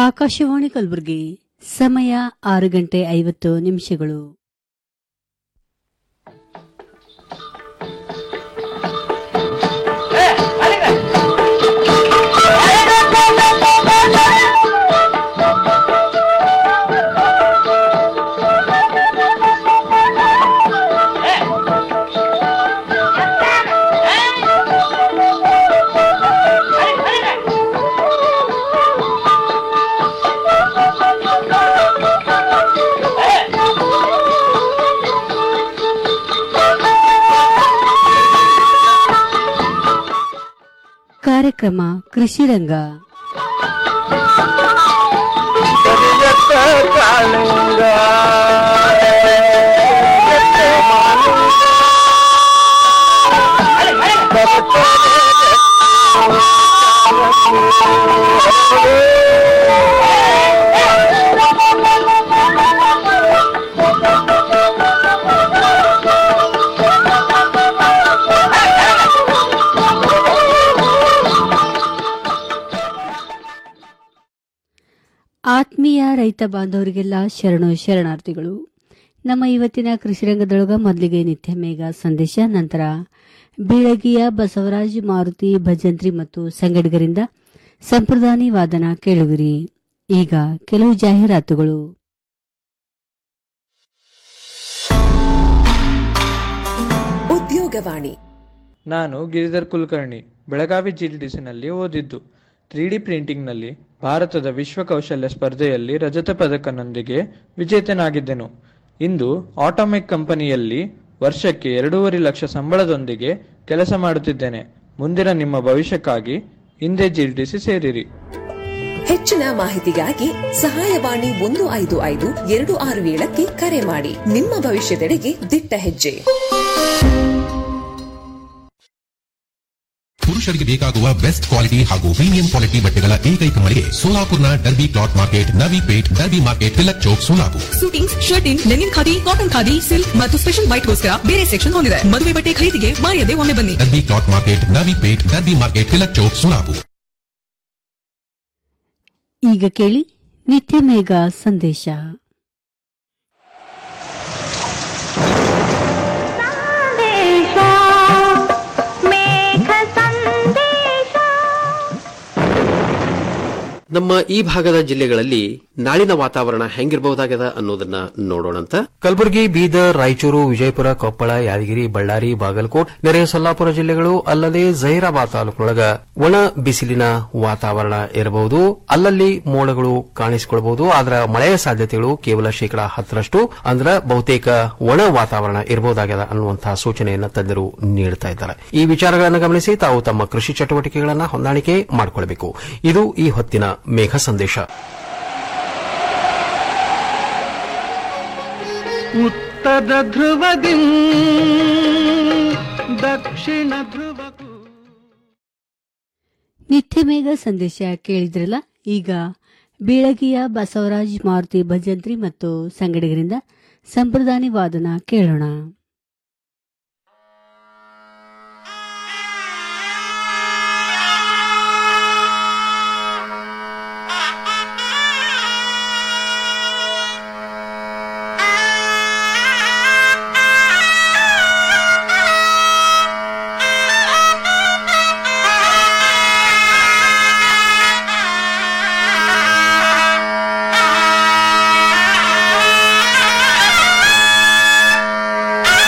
ಆಕಾಶವಾಣಿ ಕಲಬುರಗಿ ಸಮಯ ಆರು ಗಂಟೆ ಐವತ್ತು ನಿಮಿಷಗಳು ಕಾರ್ಯಕ್ರಮ ಕೃಷಿ ರಂಗ ಆತ್ಮೀಯ ರೈತ ಬಾಂಧವರಿಗೆಲ್ಲ ಶರಣು ಶರಣಾರ್ಥಿಗಳು ನಮ್ಮ ಇವತ್ತಿನ ಕೃಷಿರಂಗದೊಳಗ ಮೊದಲಿಗೆ ನಿತ್ಯ ಮೇಘ ಸಂದೇಶ ನಂತರ ಬೀಳಗಿಯ ಬಸವರಾಜ್ ಮಾರುತಿ ಭಜಂತ್ರಿ ಮತ್ತು ಸಂಗಡಿಗರಿಂದ ಸಂಪ್ರದಾನಿ ವಾದನ ಕೇಳುವಿರಿ ಈಗ ಕೆಲವು ಜಾಹೀರಾತುಗಳು ಉದ್ಯೋಗವಾಣಿ ನಾನು ಗಿರಿಧರ್ ಕುಲಕರ್ಣಿ ಬೆಳಗಾವಿ ಜಿಲ್ಡಿಸಿನಲ್ಲಿ ಓದಿದ್ದು ತ್ರೀ ಡಿ ಪ್ರಿಂಟಿಂಗ್ನಲ್ಲಿ ಭಾರತದ ವಿಶ್ವ ಕೌಶಲ್ಯ ಸ್ಪರ್ಧೆಯಲ್ಲಿ ರಜತ ಪದಕನೊಂದಿಗೆ ವಿಜೇತನಾಗಿದ್ದೆನು ಇಂದು ಆಟೋಮೆಕ್ ಕಂಪನಿಯಲ್ಲಿ ವರ್ಷಕ್ಕೆ ಎರಡೂವರೆ ಲಕ್ಷ ಸಂಬಳದೊಂದಿಗೆ ಕೆಲಸ ಮಾಡುತ್ತಿದ್ದೇನೆ ಮುಂದಿನ ನಿಮ್ಮ ಭವಿಷ್ಯಕ್ಕಾಗಿ ಹಿಂದೆ ಜಿಲ್ಡಿಸಿ ಸೇರಿರಿ ಹೆಚ್ಚಿನ ಮಾಹಿತಿಗಾಗಿ ಸಹಾಯವಾಣಿ ಒಂದು ಐದು ಐದು ಎರಡು ಆರು ಏಳಕ್ಕೆ ಕರೆ ಮಾಡಿ ನಿಮ್ಮ ಭವಿಷ್ಯದೆಡೆಗೆ ದಿಟ್ಟ ಹೆಜ್ಜೆ ಪುರುಷರಿಗೆ ಬೇಕಾಗುವ ಬೆಸ್ಟ್ ಕ್ವಾಲಿಟಿ ಹಾಗೂ ಪ್ರೀಮಿಯಂ ಕ್ವಾಲಿಟಿ ಬಟ್ಟೆಗಳ ಏಕೈಕ ಮಳಿಗೆ ಸೋಲಾಪುರ್ನ Derby cloth market Navi Peth Derby market Tilak Chowk Solapur suitings shirting linen khadi cotton khadi silk ಮತ್ತು ಸ್ಪೆಷಲ್ ವೈಟ್ಗೋಸ್ಕರ ಬೇರೆ ಸೆಕ್ಷನ್ ಹೊಂದಿದೆ ಮದುವೆ ಬಟ್ಟೆ ಖರೀದಿಗೆ ಮಾಯದೆ ಒಮ್ಮೆ ಬನ್ನಿ Derby cloth market Navi Peth Derby market Tilak Chowk Solapur ಈಗ ಕೇಳಿ ನಿತ್ಯ ಮೇಘ ಸಂದೇಶ ನಮ್ಮ ಈ ಭಾಗದ ಜಿಲ್ಲೆಗಳಲ್ಲಿ ನಾಳಿನ ವಾತಾವರಣ ಹೆಂಗಿರಬಹುದಾಗದ ಅನ್ನೋದನ್ನ ನೋಡೋಣಂತ ಕಲಬುರಗಿ ಬೀದರ್ ರಾಯಚೂರು ವಿಜಯಪುರ ಕೊಪ್ಪಳ ಯಾದಗಿರಿ ಬಳ್ಳಾರಿ ಬಾಗಲಕೋಟ್ ನೆರೆಯ ಸೊಲ್ಲಾಪುರ ಜಿಲ್ಲೆಗಳು ಅಲ್ಲದೆ ಜಹೀರಾಬಾದ್ ತಾಲೂಕಿನೊಳಗ ಒಣ ಬಿಸಿಲಿನ ವಾತಾವರಣ ಇರಬಹುದು ಅಲ್ಲಲ್ಲಿ ಮೋಡಗಳು ಕಾಣಿಸಿಕೊಳ್ಳಬಹುದು ಆದ್ರ ಮಳೆಯ ಸಾಧ್ಯತೆಗಳು ಕೇವಲ ಶೇಕಡಾ ಹತ್ತರಷ್ಟು ಅಂದ್ರ ಬಹುತೇಕ ಒಣ ವಾತಾವರಣ ಇರಬಹುದಾಗದ ಅನ್ನುವಂತಹ ಸೂಚನೆಯನ್ನ ತಜ್ಞರು ನೀಡುತ್ತಾ ಇದ್ದಾರೆ ಈ ವಿಚಾರಗಳನ್ನು ಗಮನಿಸಿ ತಾವು ತಮ್ಮ ಕೃಷಿ ಚಟುವಟಿಕೆಗಳನ್ನು ಹೊಂದಾಣಿಕೆ ಮಾಡಿಕೊಳ್ಳಬೇಕು ಇದು ಈ ಹೊತ್ತಿನ ಮೇಘ ಸಂದೇಶ ಉತ್ತರ ಧ್ರುವದಿ ದಕ್ಷಿಣ ಧ್ರುವಕ್ಕೂ ನಿತ್ಯ ಮೇಘ ಸಂದೇಶ ಕೇಳಿದ್ರಲ್ಲ ಈಗ ಬೀಳಗಿಯ ಬಸವರಾಜ್ ಮಾರುತಿ ಭಜಂತ್ರಿ ಮತ್ತು ಸಂಗಡಿಗರಿಂದ ಸಂಪ್ರದಾನಿ ವಾದನ ಕೇಳೋಣ ಆ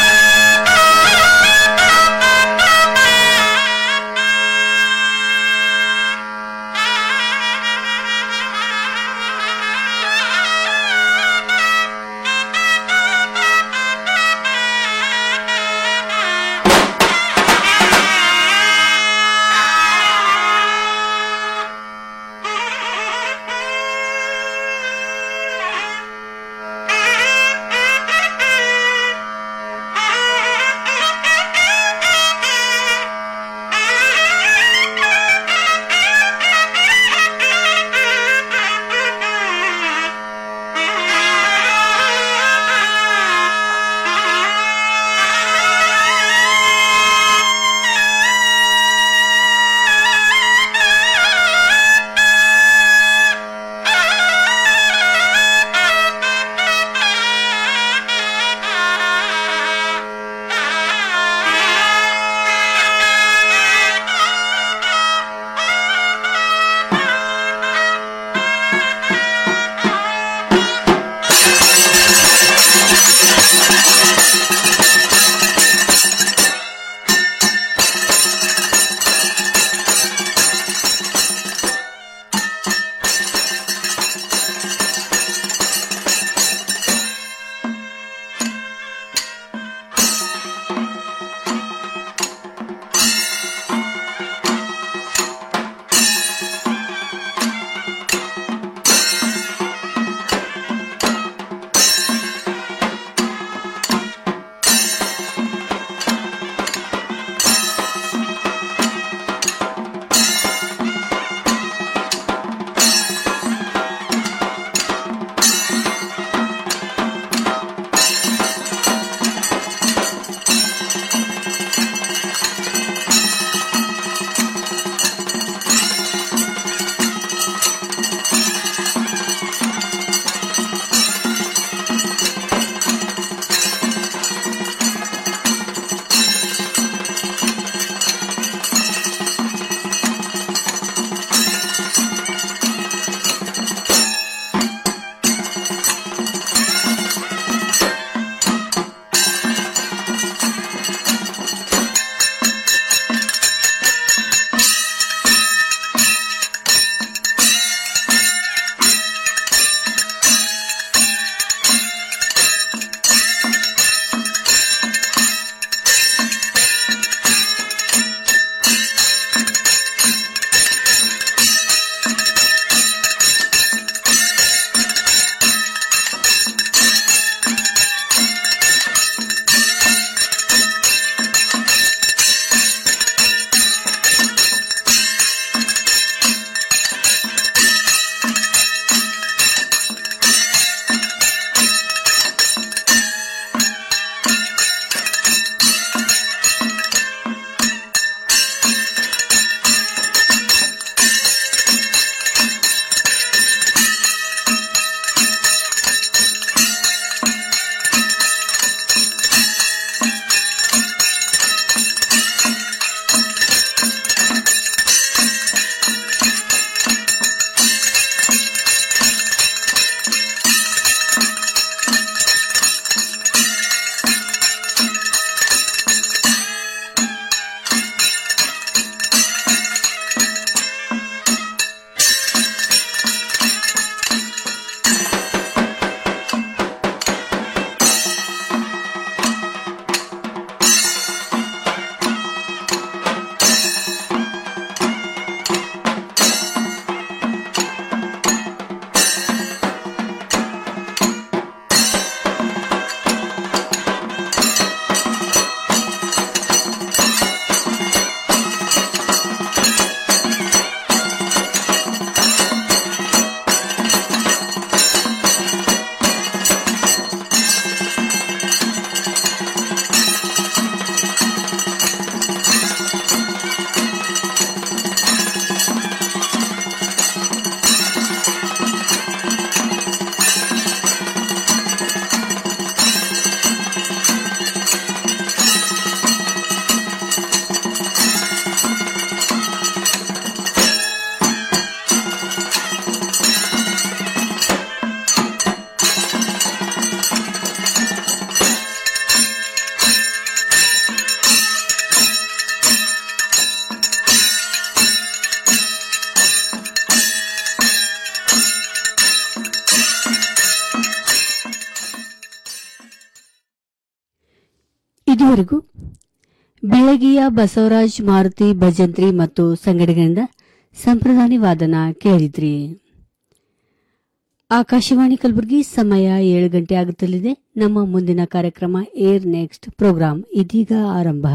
ಇದುವರೆಗೂ ಬೆಳಗಿಯ ಬಸವರಾಜ್ ಮಾರುತಿ ಭಜಂತ್ರಿ ಮತ್ತು ಸಂಗಡಿಗರಿಂದ ಸಂಪ್ರದಾನಿ ವಾದನ ಕೇಳಿದ್ರಿ ಆಕಾಶವಾಣಿ ಕಲಬುರಗಿ ಸಮಯ ಏಳು ಗಂಟೆ ಆಗುತ್ತಲಿದೆ ನಮ್ಮ ಮುಂದಿನ ಕಾರ್ಯಕ್ರಮ ಏರ್ ನೆಕ್ಸ್ಟ್ ಪ್ರೋಗ್ರಾಂ ಇದೀಗ ಆರಂಭ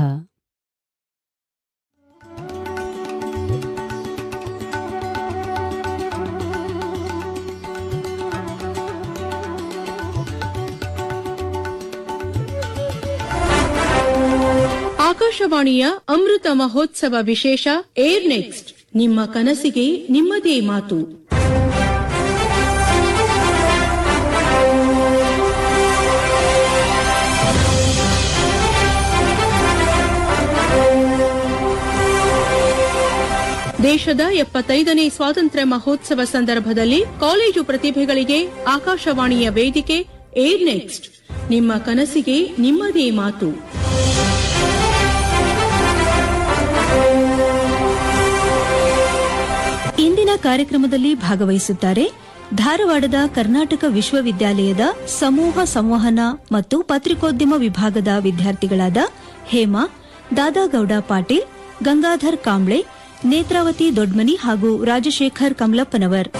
ಆಕಾಶವಾಣಿಯ ಅಮೃತ ಮಹೋತ್ಸವ ವಿಶೇಷ ಏರ್ ನೆಕ್ಸ್ಟ್ ನಿಮ್ಮ ಕನಸಿಗೆ ನಿಮ್ಮದೇ ಮಾತು ದೇಶದ ಎಪ್ಪತ್ತೈದನೇ ಸ್ವಾತಂತ್ರ್ಯ ಮಹೋತ್ಸವ ಸಂದರ್ಭದಲ್ಲಿ ಕಾಲೇಜು ಪ್ರತಿಭೆಗಳಿಗೆ ಆಕಾಶವಾಣಿಯ ವೇದಿಕೆ ಏರ್ ನೆಕ್ಸ್ಟ್ ನಿಮ್ಮ ಕನಸಿಗೆ ನಿಮ್ಮದೇ ಮಾತು ಇಂದಿನ ಕಾರ್ಯಕ್ರಮದಲ್ಲಿ ಭಾಗವಹಿಸುತ್ತಾರೆ ಧಾರವಾಡದ ಕರ್ನಾಟಕ ವಿಶ್ವವಿದ್ಯಾಲಯದ ಸಮೂಹ ಸಂವಹನ ಮತ್ತು ಪತ್ರಿಕೋದ್ಯಮ ವಿಭಾಗದ ವಿದ್ಯಾರ್ಥಿಗಳಾದ ಹೇಮಾ ದಾದಾಗೌಡ ಪಾಟೀಲ್ ಗಂಗಾಧರ್ ಕಾಂಬ್ಳೆ ನೇತ್ರಾವತಿ ದೊಡ್ಮನಿ ಹಾಗೂ ರಾಜಶೇಖರ್ ಕಮಲಪ್ಪನವರ್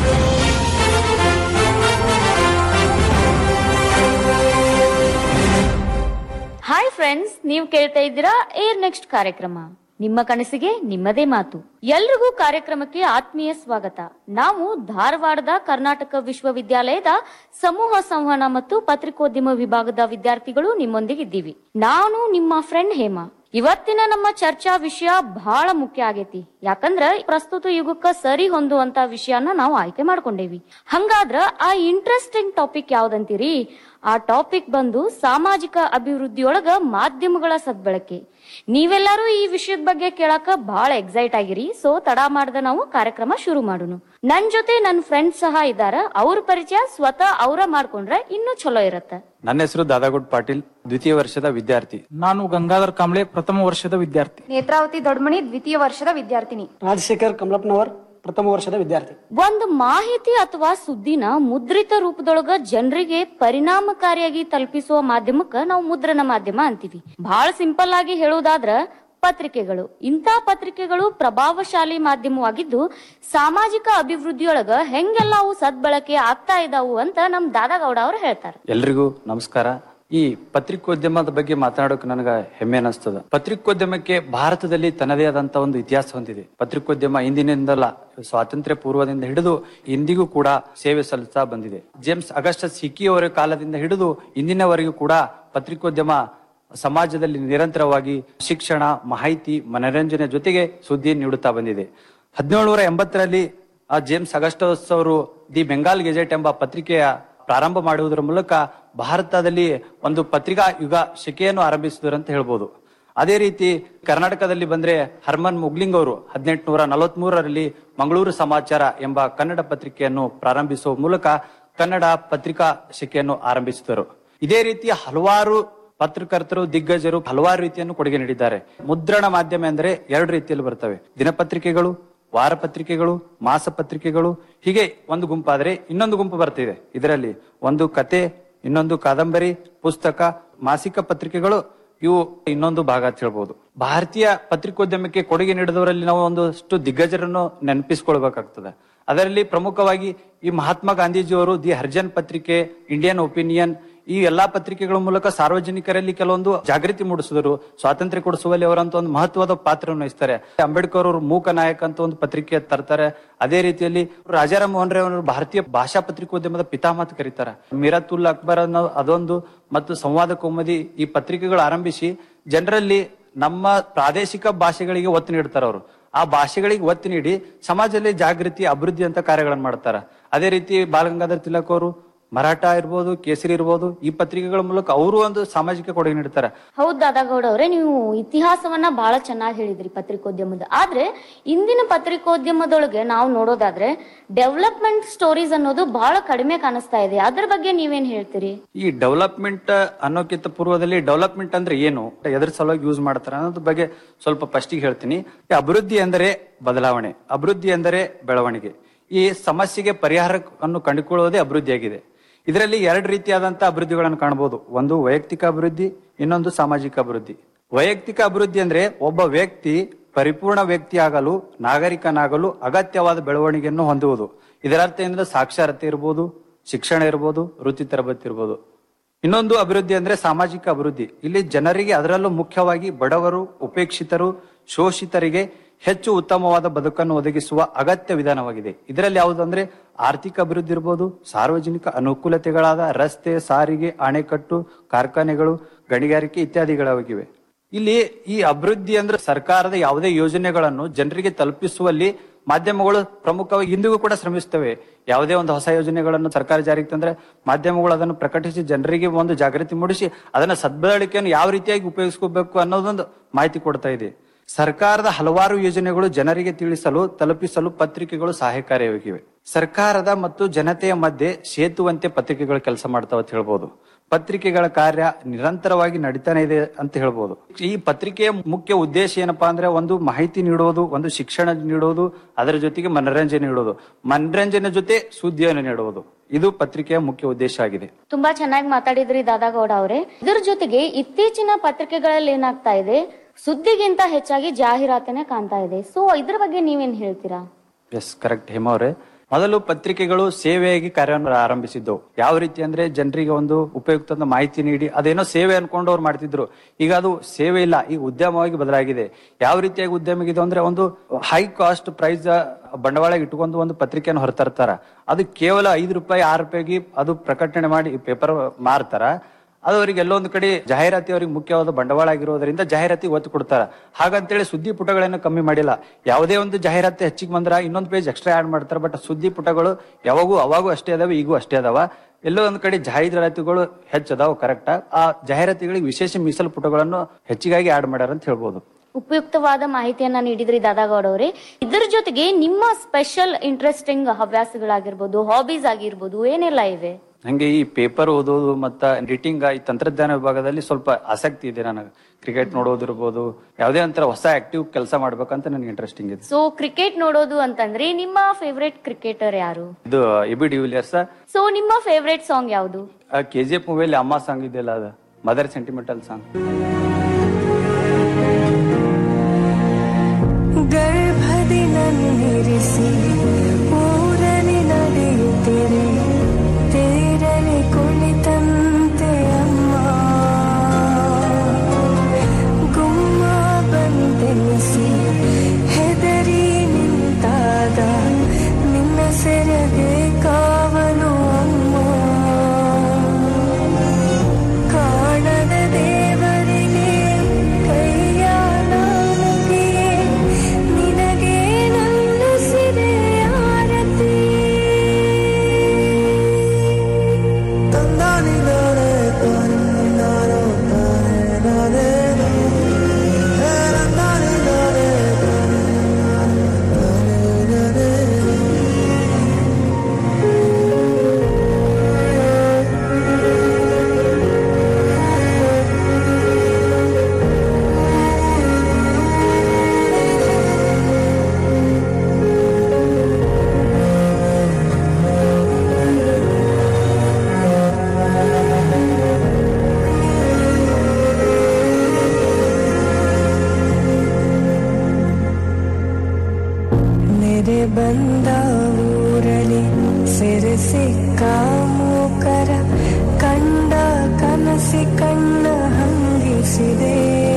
ಹಾಯ್ ಫ್ರೆಂಡ್ಸ್ ನೀವು ಕೇಳ್ತಾ ಇದ್ದೀರಾ ಏರ್ ನೆಕ್ಸ್ಟ್ ಕಾರ್ಯಕ್ರಮ ನಿಮ್ಮ ಕನಸಿಗೆ ನಿಮ್ಮದೇ ಮಾತು ಎಲ್ರಿಗೂ ಕಾರ್ಯಕ್ರಮಕ್ಕೆ ಆತ್ಮೀಯ ಸ್ವಾಗತ ನಾವು ಧಾರವಾಡದ ಕರ್ನಾಟಕ ವಿಶ್ವವಿದ್ಯಾಲಯದ ಸಮೂಹ ಸಂವಹನ ಮತ್ತು ಪತ್ರಿಕೋದ್ಯಮ ವಿಭಾಗದ ವಿದ್ಯಾರ್ಥಿಗಳು ನಿಮ್ಮೊಂದಿಗಿದ್ದೀವಿ ನಾನು ನಿಮ್ಮ ಫ್ರೆಂಡ್ ಹೇಮಾ ಇವತ್ತಿನ ನಮ್ಮ ಚರ್ಚಾ ವಿಷಯ ಬಹಳ ಮುಖ್ಯ ಆಗೈತಿ ಯಾಕಂದ್ರ ಪ್ರಸ್ತುತ ಯುಗಕ್ಕ ಸರಿ ಹೊಂದುವಂತ ವಿಷಯನ ನಾವು ಆಯ್ಕೆ ಮಾಡ್ಕೊಂಡೇವಿ ಹಂಗಾದ್ರ ಆ ಇಂಟ್ರೆಸ್ಟಿಂಗ್ ಟಾಪಿಕ್ ಯಾವ್ದಂತೀರಿ ಆ ಟಾಪಿಕ್ ಬಂದು ಸಾಮಾಜಿಕ ಅಭಿವೃದ್ಧಿಯೊಳಗ ಮಾಧ್ಯಮಗಳ ಸದ್ಬಳಕೆ ನೀವೆಲ್ಲರೂ ಈ ವಿಷಯದ ಬಗ್ಗೆ ಕೇಳಾಕ ಬಹಳ ಎಕ್ಸೈಟ್ ಆಗಿರಿ ಸೊ ತಡ ಮಾಡ್ದ ನಾವು ಕಾರ್ಯಕ್ರಮ ಶುರು ಮಾಡೋಣ ನನ್ ಜೊತೆ ನನ್ ಫ್ರೆಂಡ್ ಸಹ ಇದಾರ ಅವ್ರ ಪರಿಚಯ ಸ್ವತಃ ಅವರ ಮಾಡ್ಕೊಂಡ್ರೆ ಇನ್ನೂ ಚಲೋ ಇರತ್ತೆ ನನ್ನ ಹೆಸರು ದಾದಾಗುಡ್ ಪಾಟೀಲ್ ದ್ವಿತೀಯ ವರ್ಷದ ವಿದ್ಯಾರ್ಥಿ ನಾನು ಗಂಗಾಧರ್ ಕಾಂಬ್ಳೆ ಪ್ರಥಮ ವರ್ಷದ ವಿದ್ಯಾರ್ಥಿ ನೇತ್ರಾವತಿ ದೊಡ್ಮಣಿ ದ್ವಿತೀಯ ವರ್ಷದ ವಿದ್ಯಾರ್ಥಿನಿ ರಾಜಶೇಖರ್ ಕಮಲಪ್ಪನವರ್ ಪ್ರಥಮ ವರ್ಷದ ವಿದ್ಯಾರ್ಥಿ ಒಂದು ಮಾಹಿತಿ ಅಥವಾ ಸುದ್ದಿನ ಮುದ್ರಿತ ರೂಪದೊಳಗ ಜನರಿಗೆ ಪರಿಣಾಮಕಾರಿಯಾಗಿ ತಲುಪಿಸುವ ಮಾಧ್ಯಮಕ್ಕ ನಾವು ಮುದ್ರಣ ಮಾಧ್ಯಮ ಅಂತೀವಿ ಬಹಳ ಸಿಂಪಲ್ ಆಗಿ ಹೇಳುವುದಾದ್ರ ಪತ್ರಿಕೆಗಳು ಇಂಥ ಪತ್ರಿಕೆಗಳು ಪ್ರಭಾವಶಾಲಿ ಮಾಧ್ಯಮವಾಗಿದ್ದು ಸಾಮಾಜಿಕ ಅಭಿವೃದ್ಧಿಯೊಳಗ ಹೆಂಗೆಲ್ಲ ಅವು ಸದ್ಬಳಕೆ ಆಗ್ತಾ ಇದಾವು ಅಂತ ನಮ್ ದಾದಾಗೌಡ ಅವ್ರು ಹೇಳ್ತಾರೆ ಎಲ್ರಿಗೂ ನಮಸ್ಕಾರ ಈ ಪತ್ರಿಕೋದ್ಯಮದ ಬಗ್ಗೆ ಮಾತನಾಡೋಕೆ ನನಗ ಹೆಮ್ಮೆ ಅನಿಸ್ತದ ಪತ್ರಿಕೋದ್ಯಮಕ್ಕೆ ಭಾರತದಲ್ಲಿ ತನ್ನದೇ ಆದಂತ ಒಂದು ಇತಿಹಾಸ ಹೊಂದಿದೆ ಪತ್ರಿಕೋದ್ಯಮ ಇಂದಿನಿಂದಲ್ಲ ಸ್ವಾತಂತ್ರ್ಯ ಪೂರ್ವದಿಂದ ಹಿಡಿದು ಇಂದಿಗೂ ಕೂಡ ಸೇವೆ ಸಲ್ಲಿಸ್ತಾ ಬಂದಿದೆ ಜೇಮ್ಸ್ ಅಗಸ್ಟಸ್ ಹಿಕ್ಕಿ ಅವರ ಕಾಲದಿಂದ ಹಿಡಿದು ಇಂದಿನವರೆಗೂ ಕೂಡ ಪತ್ರಿಕೋದ್ಯಮ ಸಮಾಜದಲ್ಲಿ ನಿರಂತರವಾಗಿ ಶಿಕ್ಷಣ ಮಾಹಿತಿ ಮನರಂಜನೆ ಜೊತೆಗೆ ಸುದ್ದಿ ನೀಡುತ್ತಾ ಬಂದಿದೆ ಹದಿನೇಳುನೂರ ಎಂಬತ್ತರಲ್ಲಿ ಆ ಜೇಮ್ಸ್ ಅಗಸ್ಟಸ್ ಅವರು ದಿ ಬೆಂಗಾಲ್ ಗೆಜೆಟ್ ಎಂಬ ಪತ್ರಿಕೆಯ ಪ್ರಾರಂಭ ಮಾಡುವುದರ ಮೂಲಕ ಭಾರತದಲ್ಲಿ ಒಂದು ಪತ್ರಿಕಾ ಯುಗ ಶಿಕೆಯನ್ನು ಆರಂಭಿಸಿದರು ಅಂತ ಹೇಳ್ಬೋದು ಅದೇ ರೀತಿ ಕರ್ನಾಟಕದಲ್ಲಿ ಬಂದ್ರೆ ಹರ್ಮನ್ ಮುಗ್ಲಿಂಗ್ ಅವರು ಹದಿನೆಂಟುನೂರ ನಲವತ್ತ್ ಮೂರರಲ್ಲಿ ಮಂಗಳೂರು ಸಮಾಚಾರ ಎಂಬ ಕನ್ನಡ ಪತ್ರಿಕೆಯನ್ನು ಪ್ರಾರಂಭಿಸುವ ಮೂಲಕ ಕನ್ನಡ ಪತ್ರಿಕಾ ಶಿಕೆಯನ್ನು ಆರಂಭಿಸಿದರು ಇದೇ ರೀತಿ ಹಲವಾರು ಪತ್ರಕರ್ತರು ದಿಗ್ಗಜರು ಹಲವಾರು ರೀತಿಯನ್ನು ಕೊಡುಗೆ ನೀಡಿದ್ದಾರೆ ಮುದ್ರಣ ಮಾಧ್ಯಮ ಎಂದರೆ ಎರಡು ರೀತಿಯಲ್ಲಿ ಬರ್ತವೆ ದಿನಪತ್ರಿಕೆಗಳು ವಾರ ಪತ್ರಿಕೆಗಳು ಮಾಸ ಪತ್ರಿಕೆಗಳು ಹೀಗೆ ಒಂದು ಗುಂಪಾದರೆ ಇನ್ನೊಂದು ಗುಂಪು ಬರ್ತಿದೆ ಇದರಲ್ಲಿ ಒಂದು ಕತೆ ಇನ್ನೊಂದು ಕಾದಂಬರಿ ಪುಸ್ತಕ ಮಾಸಿಕ ಪತ್ರಿಕೆಗಳು ಇವು ಇನ್ನೊಂದು ಭಾಗ ಅಂತ ಹೇಳ್ಬೋದು ಭಾರತೀಯ ಪತ್ರಿಕೋದ್ಯಮಕ್ಕೆ ಕೊಡುಗೆ ನೀಡಿದವರಲ್ಲಿ ನಾವು ಒಂದಷ್ಟು ದಿಗ್ಗಜರನ್ನು ನೆನಪಿಸಿಕೊಳ್ಬೇಕಾಗ್ತದೆ ಅದರಲ್ಲಿ ಪ್ರಮುಖವಾಗಿ ಈ ಮಹಾತ್ಮ ಗಾಂಧೀಜಿಯವರು ದಿ ಹರ್ಜನ್ ಪತ್ರಿಕೆ ಇಂಡಿಯನ್ ಒಪಿನಿಯನ್ ಈ ಎಲ್ಲಾ ಪತ್ರಿಕೆಗಳ ಮೂಲಕ ಸಾರ್ವಜನಿಕರಲ್ಲಿ ಕೆಲವೊಂದು ಜಾಗೃತಿ ಮೂಡಿಸಿದರು ಸ್ವಾತಂತ್ರ್ಯ ಕೊಡಿಸುವಲ್ಲಿ ಅವರಂತ ಒಂದು ಮಹತ್ವದ ಪಾತ್ರವನ್ನು ವಹಿಸ್ತಾರೆ ಅಂಬೇಡ್ಕರ್ ಅವರು ಮೂಕ ನಾಯಕ ಅಂತ ಒಂದು ಪತ್ರಿಕೆ ತರ್ತಾರೆ ಅದೇ ರೀತಿಯಲ್ಲಿ ರಾಜಾರಾಮ್ ಮೋಹನ್ ರಾವ್ ಅವರು ಭಾರತೀಯ ಭಾಷಾ ಪತ್ರಿಕೋದ್ಯಮದ ಪಿತಾಮಹ ಅಂತ ಕರೀತಾರೆ ಮಿರಾತುಲ್ ಅಕ್ಬರ್ ಅನ್ನೋ ಅದೊಂದು ಮತ್ತು ಸಂವಾದ ಕೌಮದಿ ಈ ಪತ್ರಿಕೆಗಳು ಆರಂಭಿಸಿ ಜನರಲ್ಲಿ ನಮ್ಮ ಪ್ರಾದೇಶಿಕ ಭಾಷೆಗಳಿಗೆ ಒತ್ತು ನೀಡ್ತಾರೆ ಅವರು ಆ ಭಾಷೆಗಳಿಗೆ ಒತ್ತು ನೀಡಿ ಸಮಾಜದಲ್ಲಿ ಜಾಗೃತಿ ಅಭಿವೃದ್ಧಿ ಅಂತ ಕಾರ್ಯಗಳನ್ನು ಮಾಡ್ತಾರೆ ಅದೇ ರೀತಿ ಬಾಲಗಂಗಾಧರ್ ತಿಲಕ್ ಅವರು ಮರಾಠ ಇರ್ಬೋದು ಕೇಸರಿ ಇರ್ಬೋದು ಈ ಪತ್ರಿಕೆಗಳ ಮೂಲಕ ಅವರು ಒಂದು ಸಾಮಾಜಿಕ ಕೊಡುಗೆ ನೀಡ್ತಾರೆ ಹೌದ್ ದಾದಾಗೌಡ ಅವರೇ ನೀವು ಇತಿಹಾಸವನ್ನ ಬಹಳ ಚೆನ್ನಾಗಿ ಹೇಳಿದ್ರಿ ಪತ್ರಿಕೋದ್ಯಮದ ಆದ್ರೆ ಇಂದಿನ ಪತ್ರಿಕೋದ್ಯಮದೊಳಗೆ ನಾವು ನೋಡೋದಾದ್ರೆ ಡೆವಲಪ್ಮೆಂಟ್ ಸ್ಟೋರೀಸ್ ಅನ್ನೋದು ಬಹಳ ಕಡಿಮೆ ಕಾಣಿಸ್ತಾ ಇದೆ ಅದ್ರ ಬಗ್ಗೆ ನೀವೇನ್ ಹೇಳ್ತೀರಿ ಈ ಡೆವಲಪ್ಮೆಂಟ್ ಅನ್ನೋಕ್ಕಿಂತ ಪೂರ್ವದಲ್ಲಿ ಡೆವಲಪ್ಮೆಂಟ್ ಅಂದ್ರೆ ಏನು ಎದ್ರ ಸಲುವಾಗಿ ಯೂಸ್ ಮಾಡ್ತಾರೆ ಅನ್ನೋದ್ರ ಬಗ್ಗೆ ಸ್ವಲ್ಪ ಫಸ್ಟಿಗೆ ಹೇಳ್ತೀನಿ ಈ ಅಭಿವೃದ್ಧಿ ಎಂದರೆ ಬದಲಾವಣೆ ಅಭಿವೃದ್ಧಿ ಎಂದರೆ ಬೆಳವಣಿಗೆ ಈ ಸಮಸ್ಯೆಗೆ ಪರಿಹಾರವನ್ನು ಕಂಡುಕೊಳ್ಳುವುದೇ ಅಭಿವೃದ್ಧಿಯಾಗಿದೆ ಇದರಲ್ಲಿ ಎರಡು ರೀತಿಯಾದಂತಹ ಅಭಿವೃದ್ಧಿಗಳನ್ನು ಕಾಣಬಹುದು ಒಂದು ವೈಯಕ್ತಿಕ ಅಭಿವೃದ್ಧಿ ಇನ್ನೊಂದು ಸಾಮಾಜಿಕ ಅಭಿವೃದ್ಧಿ ವೈಯಕ್ತಿಕ ಅಭಿವೃದ್ಧಿ ಅಂದ್ರೆ ಒಬ್ಬ ವ್ಯಕ್ತಿ ಪರಿಪೂರ್ಣ ವ್ಯಕ್ತಿ ಆಗಲು ನಾಗರಿಕನಾಗಲು ಅಗತ್ಯವಾದ ಬೆಳವಣಿಗೆಯನ್ನು ಹೊಂದುವುದು ಇದರರ್ಥ ಏನಂದ್ರೆ ಸಾಕ್ಷರತೆ ಇರ್ಬೋದು ಶಿಕ್ಷಣ ಇರ್ಬೋದು ವೃತ್ತಿ ತರಬೇತಿ ಇರ್ಬೋದು ಇನ್ನೊಂದು ಅಭಿವೃದ್ಧಿ ಅಂದ್ರೆ ಸಾಮಾಜಿಕ ಅಭಿವೃದ್ಧಿ ಇಲ್ಲಿ ಜನರಿಗೆ ಅದರಲ್ಲೂ ಮುಖ್ಯವಾಗಿ ಬಡವರು ಉಪೇಕ್ಷಿತರು ಶೋಷಿತರಿಗೆ ಹೆಚ್ಚು ಉತ್ತಮವಾದ ಬದುಕನ್ನು ಒದಗಿಸುವ ಅಗತ್ಯ ವಿಧಾನವಾಗಿದೆ ಇದರಲ್ಲಿ ಯಾವುದಂದ್ರೆ ಆರ್ಥಿಕ ಅಭಿವೃದ್ಧಿ ಇರ್ಬೋದು ಸಾರ್ವಜನಿಕ ಅನುಕೂಲತೆಗಳಾದ ರಸ್ತೆ ಸಾರಿಗೆ ಅಣೆಕಟ್ಟು ಕಾರ್ಖಾನೆಗಳು ಗಣಿಗಾರಿಕೆ ಇತ್ಯಾದಿಗಳಾಗಿವೆ ಇಲ್ಲಿ ಈ ಅಭಿವೃದ್ಧಿ ಅಂದ್ರೆ ಸರ್ಕಾರದ ಯಾವುದೇ ಯೋಜನೆಗಳನ್ನು ಜನರಿಗೆ ತಲುಪಿಸುವಲ್ಲಿ ಮಾಧ್ಯಮಗಳು ಪ್ರಮುಖವಾಗಿ ಇಂದಿಗೂ ಕೂಡ ಶ್ರಮಿಸ್ತವೆ ಯಾವುದೇ ಒಂದು ಹೊಸ ಯೋಜನೆಗಳನ್ನು ಸರ್ಕಾರ ಜಾರಿಗೆ ತಂದ್ರೆ ಮಾಧ್ಯಮಗಳು ಅದನ್ನು ಪ್ರಕಟಿಸಿ ಜನರಿಗೆ ಒಂದು ಜಾಗೃತಿ ಮೂಡಿಸಿ ಅದನ್ನ ಸದ್ಬಳಕೆಯನ್ನು ಯಾವ ರೀತಿಯಾಗಿ ಉಪಯೋಗಿಸ್ಕೋಬೇಕು ಅನ್ನೋದೊಂದು ಮಾಹಿತಿ ಕೊಡ್ತಾ ಇದೆ ಸರ್ಕಾರದ ಹಲವಾರು ಯೋಜನೆಗಳು ಜನರಿಗೆ ತಿಳಿಸಲು ತಲುಪಿಸಲು ಪತ್ರಿಕೆಗಳು ಸಹಾಯಕಾರಿಯಾಗಿವೆ ಸರ್ಕಾರದ ಮತ್ತು ಜನತೆಯ ಮಧ್ಯೆ ಸೇತುವಂತೆ ಪತ್ರಿಕೆಗಳು ಕೆಲಸ ಮಾಡ್ತಾವ ಅಂತ ಹೇಳ್ಬೋದು ಪತ್ರಿಕೆಗಳ ಕಾರ್ಯ ನಿರಂತರವಾಗಿ ನಡೀತಾನೆ ಇದೆ ಅಂತ ಹೇಳ್ಬೋದು ಈ ಪತ್ರಿಕೆಯ ಮುಖ್ಯ ಉದ್ದೇಶ ಏನಪ್ಪಾ ಅಂದ್ರೆ ಒಂದು ಮಾಹಿತಿ ನೀಡೋದು ಒಂದು ಶಿಕ್ಷಣ ನೀಡೋದು ಅದರ ಜೊತೆಗೆ ಮನರಂಜನೆ ನೀಡೋದು ಮನರಂಜನೆ ಜೊತೆ ಸುದ್ದಿಯನ್ನು ನೀಡುವುದು ಇದು ಪತ್ರಿಕೆಯ ಮುಖ್ಯ ಉದ್ದೇಶ ಆಗಿದೆ ತುಂಬಾ ಚೆನ್ನಾಗಿ ಮಾತಾಡಿದ್ರಿ ದಾದಾಗೌಡ ಅವರೇ ಇದರ ಜೊತೆಗೆ ಇತ್ತೀಚಿನ ಪತ್ರಿಕೆಗಳಲ್ಲಿ ಏನಾಗ್ತಾ ಇದೆ ಸುದ್ದಿಗಿಂತ ಹೆಚ್ಚಾಗಿ ಜಾಹೀರಾತನೇ ಕಾಣ್ತಾ ಇದೆ ಸೊ ಇದ್ರ ಬಗ್ಗೆ ನೀವೇನ್ ಹೇಳ್ತೀರಾ ಎಸ್ ಕರೆಕ್ಟ್ ಹೇಮ ಅವರೇ ಮೊದಲು ಪತ್ರಿಕೆಗಳು ಸೇವೆಯಾಗಿ ಕಾರ್ಯವನ್ನು ಆರಂಭಿಸಿದ್ದವು ಯಾವ ರೀತಿ ಅಂದ್ರೆ ಜನರಿಗೆ ಒಂದು ಉಪಯುಕ್ತದ ಮಾಹಿತಿ ನೀಡಿ ಅದೇನೋ ಸೇವೆ ಅನ್ಕೊಂಡು ಅವ್ರು ಮಾಡ್ತಿದ್ರು ಈಗ ಅದು ಸೇವೆ ಇಲ್ಲ ಈಗ ಉದ್ಯಮವಾಗಿ ಬದಲಾಗಿದೆ ಯಾವ ರೀತಿಯಾಗಿ ಉದ್ಯಮ ಇದೆ ಅಂದ್ರೆ ಒಂದು ಹೈ ಕಾಸ್ಟ್ ಪ್ರೈಸ್ ಬಂಡವಾಳ ಇಟ್ಕೊಂಡು ಒಂದು ಪತ್ರಿಕೆಯನ್ನು ಹೊರತರ್ತಾರ ಅದು ಕೇವಲ ಐದು ರೂಪಾಯಿ ಆರು ರೂಪಾಯಿಗೆ ಅದು ಪ್ರಕಟಣೆ ಮಾಡಿ ಪೇಪರ್ ಮಾರ್ತಾರ ಅದು ಅವರಿಗೆ ಎಲ್ಲೊಂದು ಕಡೆ ಜಾಹೀರಾತಿ ಅವರಿಗೆ ಮುಖ್ಯವಾದ ಬಂಡವಾಳ ಆಗಿರೋದ್ರಿಂದ ಜಾಹೀರಾತಿ ಒತ್ತು ಕೊಡ್ತಾರ ಹಾಗಂತೇಳಿ ಸುದ್ದಿ ಪುಟಗಳನ್ನು ಕಮ್ಮಿ ಮಾಡಿಲ್ಲ ಯಾವುದೇ ಒಂದು ಜಾಹೀರಾತಿ ಹೆಚ್ಚಿಗೆ ಬಂದ್ರ ಇನ್ನೊಂದು ಪೇಜ್ ಎಕ್ಸ್ಟ್ರಾ ಆಡ್ ಮಾಡ್ತಾರೆ ಬಟ್ ಸುದ್ದಿ ಪುಟಗಳು ಯಾವಾಗೂ ಅವಾಗೂ ಅಷ್ಟೇ ಅದಾವ ಈಗೂ ಅಷ್ಟೇ ಅದಾವ ಎಲ್ಲೋ ಒಂದ್ ಕಡೆ ಜಾಹೀರಾತುಗಳು ಹೆಚ್ಚದಾವ ಕರೆಕ್ಟ್ ಆ ಜಾಹೀರಾತುಗಳಿಗೆ ವಿಶೇಷ ಮೀಸಲು ಪುಟಗಳನ್ನು ಹೆಚ್ಚಿಗಾಗಿ ಆಡ್ ಮಾಡ್ಯಾರ ಅಂತ ಹೇಳ್ಬೋದು ಉಪಯುಕ್ತವಾದ ಮಾಹಿತಿಯನ್ನ ನೀಡಿದ್ರಿ ದಾದಾಗೌಡ ಅವರೇ ಇದರ ಜೊತೆಗೆ ನಿಮ್ಮ ಸ್ಪೆಷಲ್ ಇಂಟ್ರೆಸ್ಟಿಂಗ್ ಹವ್ಯಾಸಗಳಾಗಿರ್ಬೋದು ಹಾಬೀಸ್ ಆಗಿರ್ಬೋದು ಏನೆಲ್ಲ ಇವೆ ನಂಗೆ ಈ ಪೇಪರ್ ಓದೋದು ಮತ್ತ ಎಡಿಟಿಂಗ್ ಈ ತಂತ್ರಜ್ಞಾನ ವಿಭಾಗದಲ್ಲಿ ಸ್ವಲ್ಪ ಆಸಕ್ತಿ ಇದೆ ನನಗೆ ಕ್ರಿಕೆಟ್ ನೋಡೋದಿರ್ಬೋದು ಯಾವುದೇ ಒಂಥರ ಹೊಸ ಆಕ್ಟಿವ್ ಕೆಲಸ ಮಾಡ್ಬೇಕಂತ ನನಗೆ ಇಂಟ್ರೆಸ್ಟಿಂಗ್ ಇದೆ ಸೊ ಕ್ರಿಕೆಟ್ ನೋಡೋದು ಅಂತಂದ್ರೆ ನಿಮ್ಮ ಫೇವ್ರೆಟ್ ಕ್ರಿಕೆಟರ್ ಯಾರು ಇದು ಎ ಬಿ ಡಿವಿಲಿಯರ್ಸ್ ಸೊ ನಿಮ್ಮ ಫೇವ್ರೆಟ್ ಸಾಂಗ್ ಯಾವುದು ಕೆ ಜಿ ಎಫ್ ಮೂವಿಯಲ್ಲಿ ಅಮ್ಮ ಸಾಂಗ್ ಇದೆಯಲ್ಲ ಅದು ಮದರ್ ಸೆಂಟಿಮೆಂಟಲ್ ಸಾಂಗ್ ಗರ್ಭದಿ ನನ್ನಿರಿಸಿ ಊರಲಿ ನಡೆಯುತ್ತಿರೆ ತೇರಲಿ ಕುಳಿತಂತೆ ಅಮ್ಮ ಗುಮ್ಮ ಬಂದೆನಿಸಿ ಹೆದರಿ ನಿಂತಾಗ ನಿನ್ನ ಸೆರೆಗೆ ಕಾವಲು ಅಮ್ಮ ಕಾಣದ ದೇವರಿಗೆ ಕೈಯ ನಾಮಗಿಯೇ ನಿನಗೆ ನನ್ನ ಸಿರೆ ಆರತಿ ತಂದಾನಿ ನಾನೇ ನಾನೋ ನಾನೇ ನಾನೇ ನಾನೇ ನೆರೆ ಬಂದ ಊರಲಿ ಸೆರೆ ಸಿಕ್ಕ ಮೂಕರ ಕಂಡ ಕನಸಿ ಕಣ್ಣ ಹಂಗಿಸಿದೆ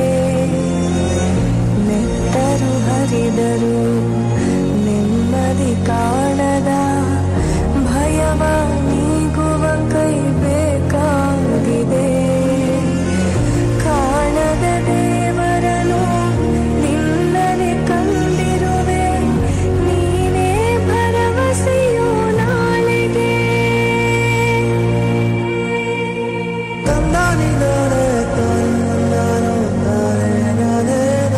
ನೆತ್ತರು ಹರಿದರು ನೆಮ್ಮದಿ ಕಾಣದ ಭಯವ ನೀಗುವ ಕೈ ಬೇಕಾಗಿದೆ ಕಾಣದ ದೇವರನು ನಿನ್ನನೆ ಕಂಡಿರುವೆ ನೀನೇ ಭರವಸೆಯೋ ನಾಳೆಗೆ ತಂದಾನಿ ನಾನೇ ತಂದಾನೋ ನಾನೇ ನಾನೇ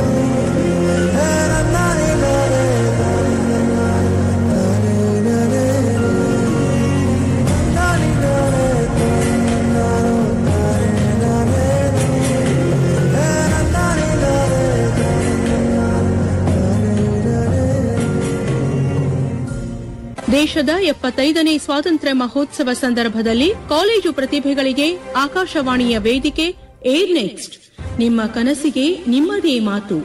ನಾನೇ ನಾನೇ ದೇಶದ ಎಪ್ಪತ್ತೈದನೇ ಸ್ವಾತಂತ್ರ್ಯ ಮಹೋತ್ಸವ ಸಂದರ್ಭದಲ್ಲಿ ಕಾಲೇಜು ಪ್ರತಿಭೆಗಳಿಗೆ ಆಕಾಶವಾಣಿಯ ವೇದಿಕೆ ಏರ್ ನೆಕ್ಸ್ಟ್ ನಿಮ್ಮ ಕನಸಿಗೆ ನಿಮ್ಮದೇ ಮಾತು